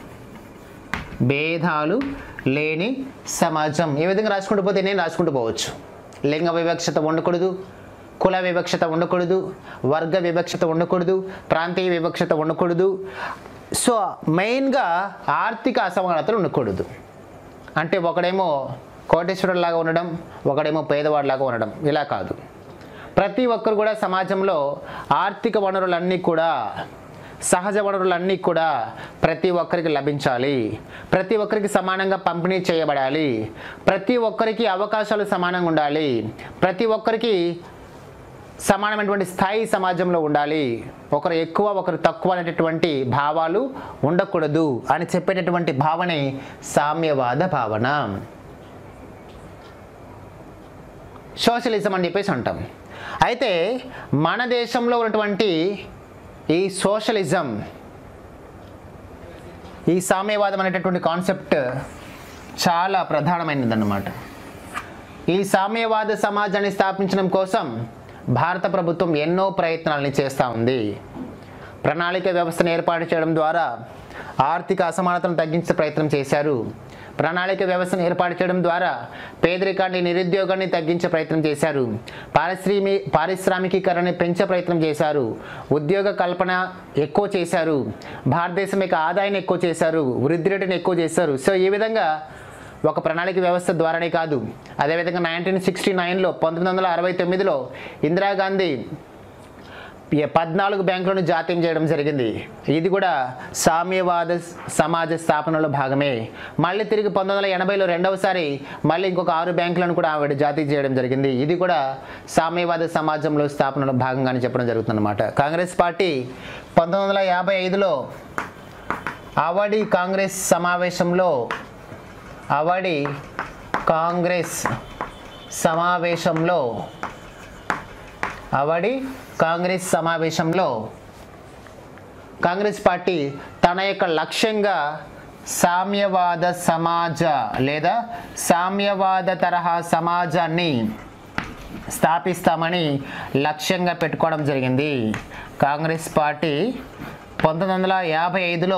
భేదాలు లేని సమాజం ఈ విధంగా రాసుకుంటూ పోతే నేను రాసుకుంటూ పోవచ్చు లింగ వివక్షత ఉండకూడదు కుల వివక్షత ఉండకూడదు వర్గ వివక్షత ఉండకూడదు ప్రాంతీయ వివక్షత ఉండకూడదు సో మెయిన్గా ఆర్థిక అసమానతలు ఉండకూడదు అంటే ఒకడేమో కోటేశ్వరులాగా ఉండడం ఒకడేమో పేదవాడిలాగా ఉండడం ఇలా కాదు ప్రతి ఒక్కరు కూడా సమాజంలో ఆర్థిక వనరులన్నీ కూడా సహజ వనరులన్నీ కూడా ప్రతి ఒక్కరికి లభించాలి ప్రతి ఒక్కరికి సమానంగా పంపిణీ చేయబడాలి ప్రతి ఒక్కరికి అవకాశాలు సమానంగా ఉండాలి ప్రతి ఒక్కరికి సమానమైనటువంటి స్థాయి సమాజంలో ఉండాలి ఒకరు ఎక్కువ ఒకరు తక్కువ అనేటటువంటి భావాలు ఉండకూడదు అని చెప్పేటటువంటి భావనే సామ్యవాద భావన సోషలిజం అని చెప్పేసి అంటాం అయితే మన దేశంలో ఉన్నటువంటి ఈ సోషలిజం ఈ సామ్యవాదం అనేటటువంటి కాన్సెప్ట్ చాలా ప్రధానమైనదన్నమాట ఈ సామ్యవాద సమాజాన్ని స్థాపించడం కోసం భారత ప్రభుత్వం ఎన్నో ప్రయత్నాలని చేస్తూ ఉంది ప్రణాళిక వ్యవస్థను ఏర్పాటు చేయడం ద్వారా ఆర్థిక అసమానతను తగ్గించే ప్రయత్నం చేశారు ప్రణాళిక వ్యవస్థను ఏర్పాటు చేయడం ద్వారా పేదరికాన్ని నిరుద్యోగాన్ని తగ్గించే ప్రయత్నం చేశారు పారిశ్రామి పారిశ్రామికీకరణని పెంచే ప్రయత్నం చేశారు ఉద్యోగ కల్పన ఎక్కువ చేశారు భారతదేశం యొక్క ఆదాయాన్ని ఎక్కువ చేశారు వృద్ధి రేటుని ఎక్కువ చేశారు సో ఈ విధంగా ఒక ప్రణాళిక వ్యవస్థ ద్వారానే కాదు అదేవిధంగా నైన్టీన్ సిక్స్టీ నైన్లో పంతొమ్మిది వందల అరవై తొమ్మిదిలో ఇందిరాగాంధీ ఈ పద్నాలుగు బ్యాంకులను జాతీయం చేయడం జరిగింది ఇది కూడా సామ్యవాద సమాజ స్థాపనలో భాగమే మళ్ళీ తిరిగి పంతొమ్మిది వందల ఎనభైలో రెండవసారి మళ్ళీ ఇంకొక ఆరు బ్యాంకులను కూడా ఆవిడ జాతీయం చేయడం జరిగింది ఇది కూడా సామ్యవాద సమాజంలో స్థాపనలో భాగంగానే చెప్పడం జరుగుతుందన్నమాట కాంగ్రెస్ పార్టీ పంతొమ్మిది వందల యాభై ఐదులో అవడి కాంగ్రెస్ సమావేశంలో అవడి కాంగ్రెస్ సమావేశంలో అవడి కాంగ్రెస్ సమావేశంలో కాంగ్రెస్ పార్టీ తన యొక్క లక్ష్యంగా సామ్యవాద సమాజ లేదా సామ్యవాద తరహా సమాజాన్ని స్థాపిస్తామని లక్ష్యంగా పెట్టుకోవడం జరిగింది కాంగ్రెస్ పార్టీ పంతొమ్మిది వందల యాభై ఐదులో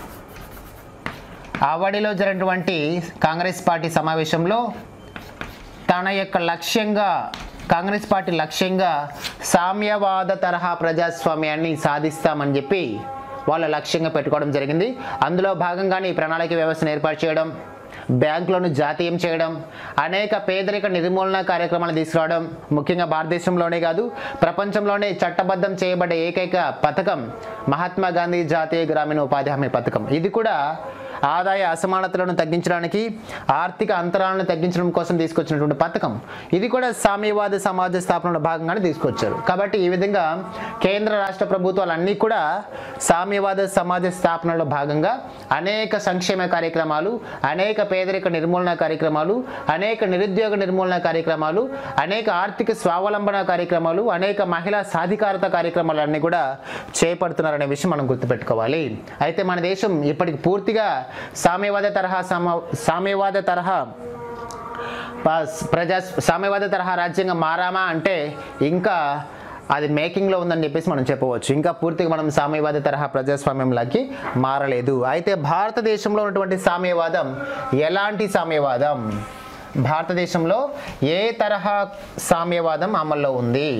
ఆవడిలో జరిగినటువంటి కాంగ్రెస్ పార్టీ సమావేశంలో తన యొక్క లక్ష్యంగా కాంగ్రెస్ పార్టీ లక్ష్యంగా సామ్యవాద తరహా ప్రజాస్వామ్యాన్ని సాధిస్తామని చెప్పి వాళ్ళ లక్ష్యంగా పెట్టుకోవడం జరిగింది అందులో భాగంగానే ఈ ప్రణాళిక వ్యవస్థను ఏర్పాటు చేయడం బ్యాంకులను జాతీయం చేయడం అనేక పేదరిక నిర్మూలన కార్యక్రమాలు తీసుకురావడం ముఖ్యంగా భారతదేశంలోనే కాదు ప్రపంచంలోనే చట్టబద్ధం చేయబడ్డ ఏకైక పథకం మహాత్మా గాంధీ జాతీయ గ్రామీణ ఉపాధి హామీ పథకం ఇది కూడా ఆదాయ అసమానతలను తగ్గించడానికి ఆర్థిక అంతరాలను తగ్గించడం కోసం తీసుకొచ్చినటువంటి పథకం ఇది కూడా సామ్యవాద సమాజ స్థాపనలో భాగంగానే తీసుకొచ్చారు కాబట్టి ఈ విధంగా కేంద్ర రాష్ట్ర ప్రభుత్వాలన్నీ కూడా సామ్యవాద సమాజ స్థాపనలో భాగంగా అనేక సంక్షేమ కార్యక్రమాలు అనేక పేదరిక నిర్మూలన కార్యక్రమాలు అనేక నిరుద్యోగ నిర్మూలన కార్యక్రమాలు అనేక ఆర్థిక స్వావలంబన కార్యక్రమాలు అనేక మహిళా సాధికారత కార్యక్రమాలన్నీ కూడా చేపడుతున్నారనే విషయం మనం గుర్తుపెట్టుకోవాలి అయితే మన దేశం ఇప్పటికి పూర్తిగా సామ్యవాద తరహా సమ సామ్యవాద తరహా ప- ప్రజా సామ్యవాద తరహా రాజ్యంగా మారామా అంటే ఇంకా అది మేకింగ్లో ఉందని చెప్పేసి మనం చెప్పవచ్చు ఇంకా పూర్తిగా మనం సామ్యవాద తరహా ప్రజాస్వామ్యంలోకి మారలేదు అయితే భారతదేశంలో ఉన్నటువంటి సామ్యవాదం ఎలాంటి సామ్యవాదం భారతదేశంలో ఏ తరహా సామ్యవాదం అమల్లో ఉంది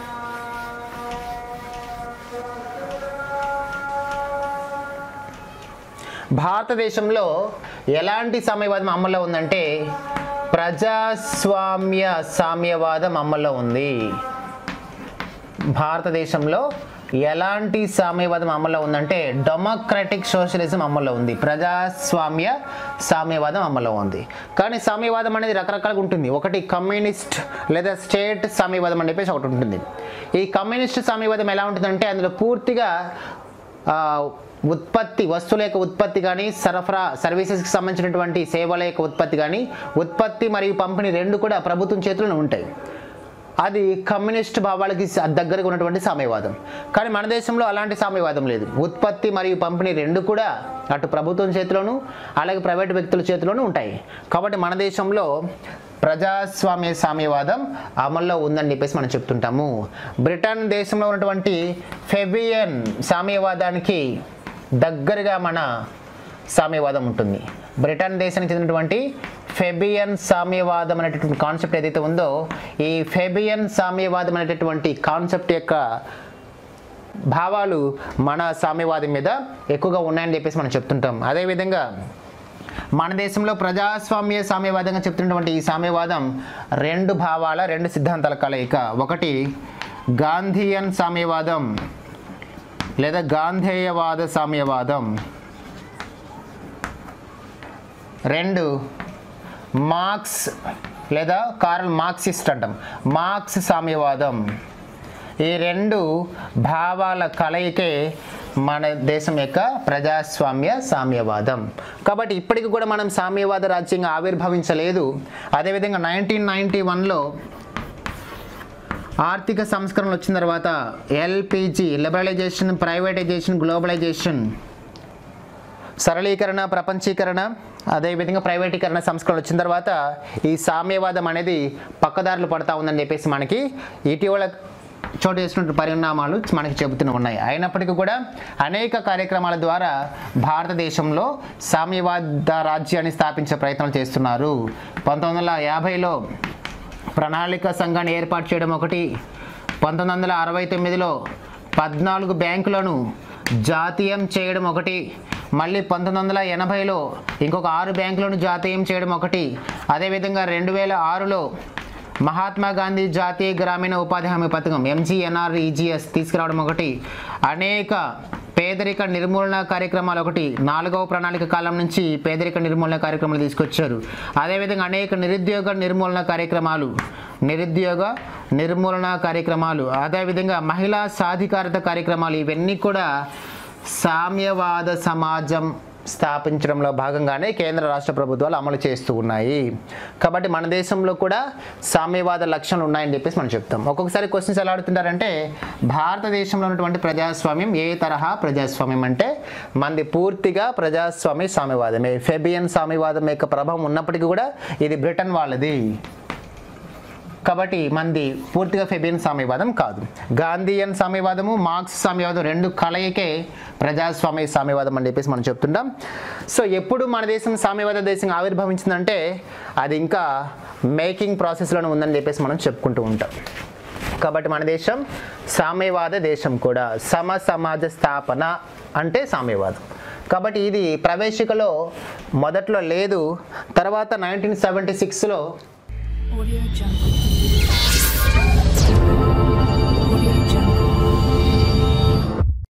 భారతదేశంలో ఎలాంటి సామ్యవాదం అమల్లో ఉందంటే ప్రజాస్వామ్య సామ్యవాదం అమల్లో ఉంది భారతదేశంలో ఎలాంటి సామ్యవాదం అమల్లో ఉందంటే డెమోక్రటిక్ సోషలిజం అమల్లో ఉంది ప్రజాస్వామ్య సామ్యవాదం అమల్లో ఉంది కానీ సామ్యవాదం అనేది రకరకాలుగా ఉంటుంది ఒకటి కమ్యూనిస్ట్ లేదా స్టేట్ సామ్యవాదం అని చెప్పేసి ఒకటి ఉంటుంది ఈ కమ్యూనిస్ట్ సామ్యవాదం ఎలా ఉంటుందంటే అందులో పూర్తిగా ఆ, ఉత్పత్తి వస్తువుల యొక్క ఉత్పత్తి కానీ సరఫరా సర్వీసెస్కి సంబంధించినటువంటి సేవల యొక్క ఉత్పత్తి కానీ ఉత్పత్తి మరియు పంపిణీ రెండు కూడా ప్రభుత్వం చేతిలోనే ఉంటాయి అది కమ్యూనిస్ట్ భావాలకి స- దగ్గరగా ఉన్నటువంటి సామ్యవాదం కానీ మన దేశంలో అలాంటి సామ్యవాదం లేదు ఉత్పత్తి మరియు పంపిణీ రెండు కూడా అటు ప్రభుత్వం చేతిలోనూ అలాగే ప్రైవేట్ వ్యక్తుల చేతిలోనూ ఉంటాయి కాబట్టి మన దేశంలో ప్రజాస్వామ్య సామ్యవాదం అమల్లో ఉందని చెప్పేసి మనం చెప్తుంటాము బ్రిటన్ దేశంలో ఉన్నటువంటి ఫెబియన్ సామ్యవాదానికి దగ్గరగా మన సామ్యవాదం ఉంటుంది బ్రిటన్ దేశానికి చెందినటువంటి ఫెబియన్ సామ్యవాదం అనేటటువంటి కాన్సెప్ట్ ఏదైతే ఉందో ఈ ఫెబియన్ సామ్యవాదం అనేటటువంటి కాన్సెప్ట్ యొక్క భావాలు మన సామ్యవాదం మీద ఎక్కువగా ఉన్నాయని చెప్పేసి మనం చెప్తుంటాం అదేవిధంగా మన దేశంలో ప్రజాస్వామ్య సామ్యవాదంగా చెప్తున్నటువంటి ఈ సామ్యవాదం రెండు భావాల రెండు సిద్ధాంతాల కలయిక ఒకటి గాంధీయన్ సామ్యవాదం లేదా గాంధేయవాద సామ్యవాదం రెండు మార్క్స్ లేదా కార్ల్ మార్క్సిస్ట్ అంటాం మార్క్స్ సామ్యవాదం ఈ రెండు భావాల కలయికే మన దేశం యొక్క ప్రజాస్వామ్య సామ్యవాదం కాబట్టి ఇప్పటికి కూడా మనం సామ్యవాద రాజ్యంగా ఆవిర్భవించలేదు అదేవిధంగా నైన్టీన్ నైంటీ వన్లో ఆర్థిక సంస్కరణలు వచ్చిన తర్వాత ఎల్పిజి లిబరలైజేషన్ ప్రైవేటైజేషన్ గ్లోబలైజేషన్ సరళీకరణ ప్రపంచీకరణ అదేవిధంగా ప్రైవేటీకరణ సంస్కరణ వచ్చిన తర్వాత ఈ సామ్యవాదం అనేది పక్కదారులు పడతా ఉందని చెప్పేసి మనకి ఇటీవల చోటు చేసినటువంటి పరిణామాలు మనకి చెబుతూనే ఉన్నాయి అయినప్పటికీ కూడా అనేక కార్యక్రమాల ద్వారా భారతదేశంలో సామ్యవాద రాజ్యాన్ని స్థాపించే ప్రయత్నాలు చేస్తున్నారు పంతొమ్మిది వందల యాభైలో ప్రణాళిక సంఘాన్ని ఏర్పాటు చేయడం ఒకటి పంతొమ్మిది వందల అరవై తొమ్మిదిలో పద్నాలుగు బ్యాంకులను జాతీయం చేయడం ఒకటి మళ్ళీ పంతొమ్మిది వందల ఎనభైలో ఇంకొక ఆరు బ్యాంకులను జాతీయం చేయడం ఒకటి అదేవిధంగా రెండు వేల ఆరులో మహాత్మా గాంధీ జాతీయ గ్రామీణ ఉపాధి హామీ పథకం ఎంజీఎన్ఆర్ఈజిఎస్ తీసుకురావడం ఒకటి అనేక పేదరిక నిర్మూలన కార్యక్రమాలు ఒకటి నాలుగవ ప్రణాళిక కాలం నుంచి పేదరిక నిర్మూలన కార్యక్రమాలు తీసుకొచ్చారు అదేవిధంగా అనేక నిరుద్యోగ నిర్మూలన కార్యక్రమాలు నిరుద్యోగ నిర్మూలన కార్యక్రమాలు అదేవిధంగా మహిళా సాధికారత కార్యక్రమాలు ఇవన్నీ కూడా సామ్యవాద సమాజం స్థాపించడంలో భాగంగానే కేంద్ర రాష్ట్ర ప్రభుత్వాలు అమలు చేస్తూ ఉన్నాయి కాబట్టి మన దేశంలో కూడా సామ్యవాద లక్షణాలు ఉన్నాయని చెప్పేసి మనం చెప్తాం ఒక్కొక్కసారి క్వశ్చన్స్ ఎలా అడుగుతుంటారంటే భారతదేశంలో ఉన్నటువంటి ప్రజాస్వామ్యం ఏ తరహా ప్రజాస్వామ్యం అంటే మనది పూర్తిగా ప్రజాస్వామ్య సామ్యవాదమే ఫెబియన్ సామ్యవాదం యొక్క ప్రభావం ఉన్నప్పటికీ కూడా ఇది బ్రిటన్ వాళ్ళది కాబట్టి మంది పూర్తిగా ఫెబియన్ సామ్యవాదం కాదు గాంధీయన్ సామ్యవాదము మార్క్స్ సామ్యవాదం రెండు కలయికే ప్రజాస్వామ్య సామ్యవాదం అని చెప్పేసి మనం చెప్తుంటాం సో ఎప్పుడు మన దేశం సామ్యవాద దేశంగా ఆవిర్భవించిందంటే అది ఇంకా మేకింగ్ ప్రాసెస్లోనే ఉందని చెప్పేసి మనం చెప్పుకుంటూ ఉంటాం కాబట్టి మన దేశం సామ్యవాద దేశం కూడా సమ సమాజ స్థాపన అంటే సామ్యవాదం కాబట్టి ఇది ప్రవేశికలో మొదట్లో లేదు తర్వాత నైన్టీన్ సెవెంటీ సిక్స్లో Audio Jungle.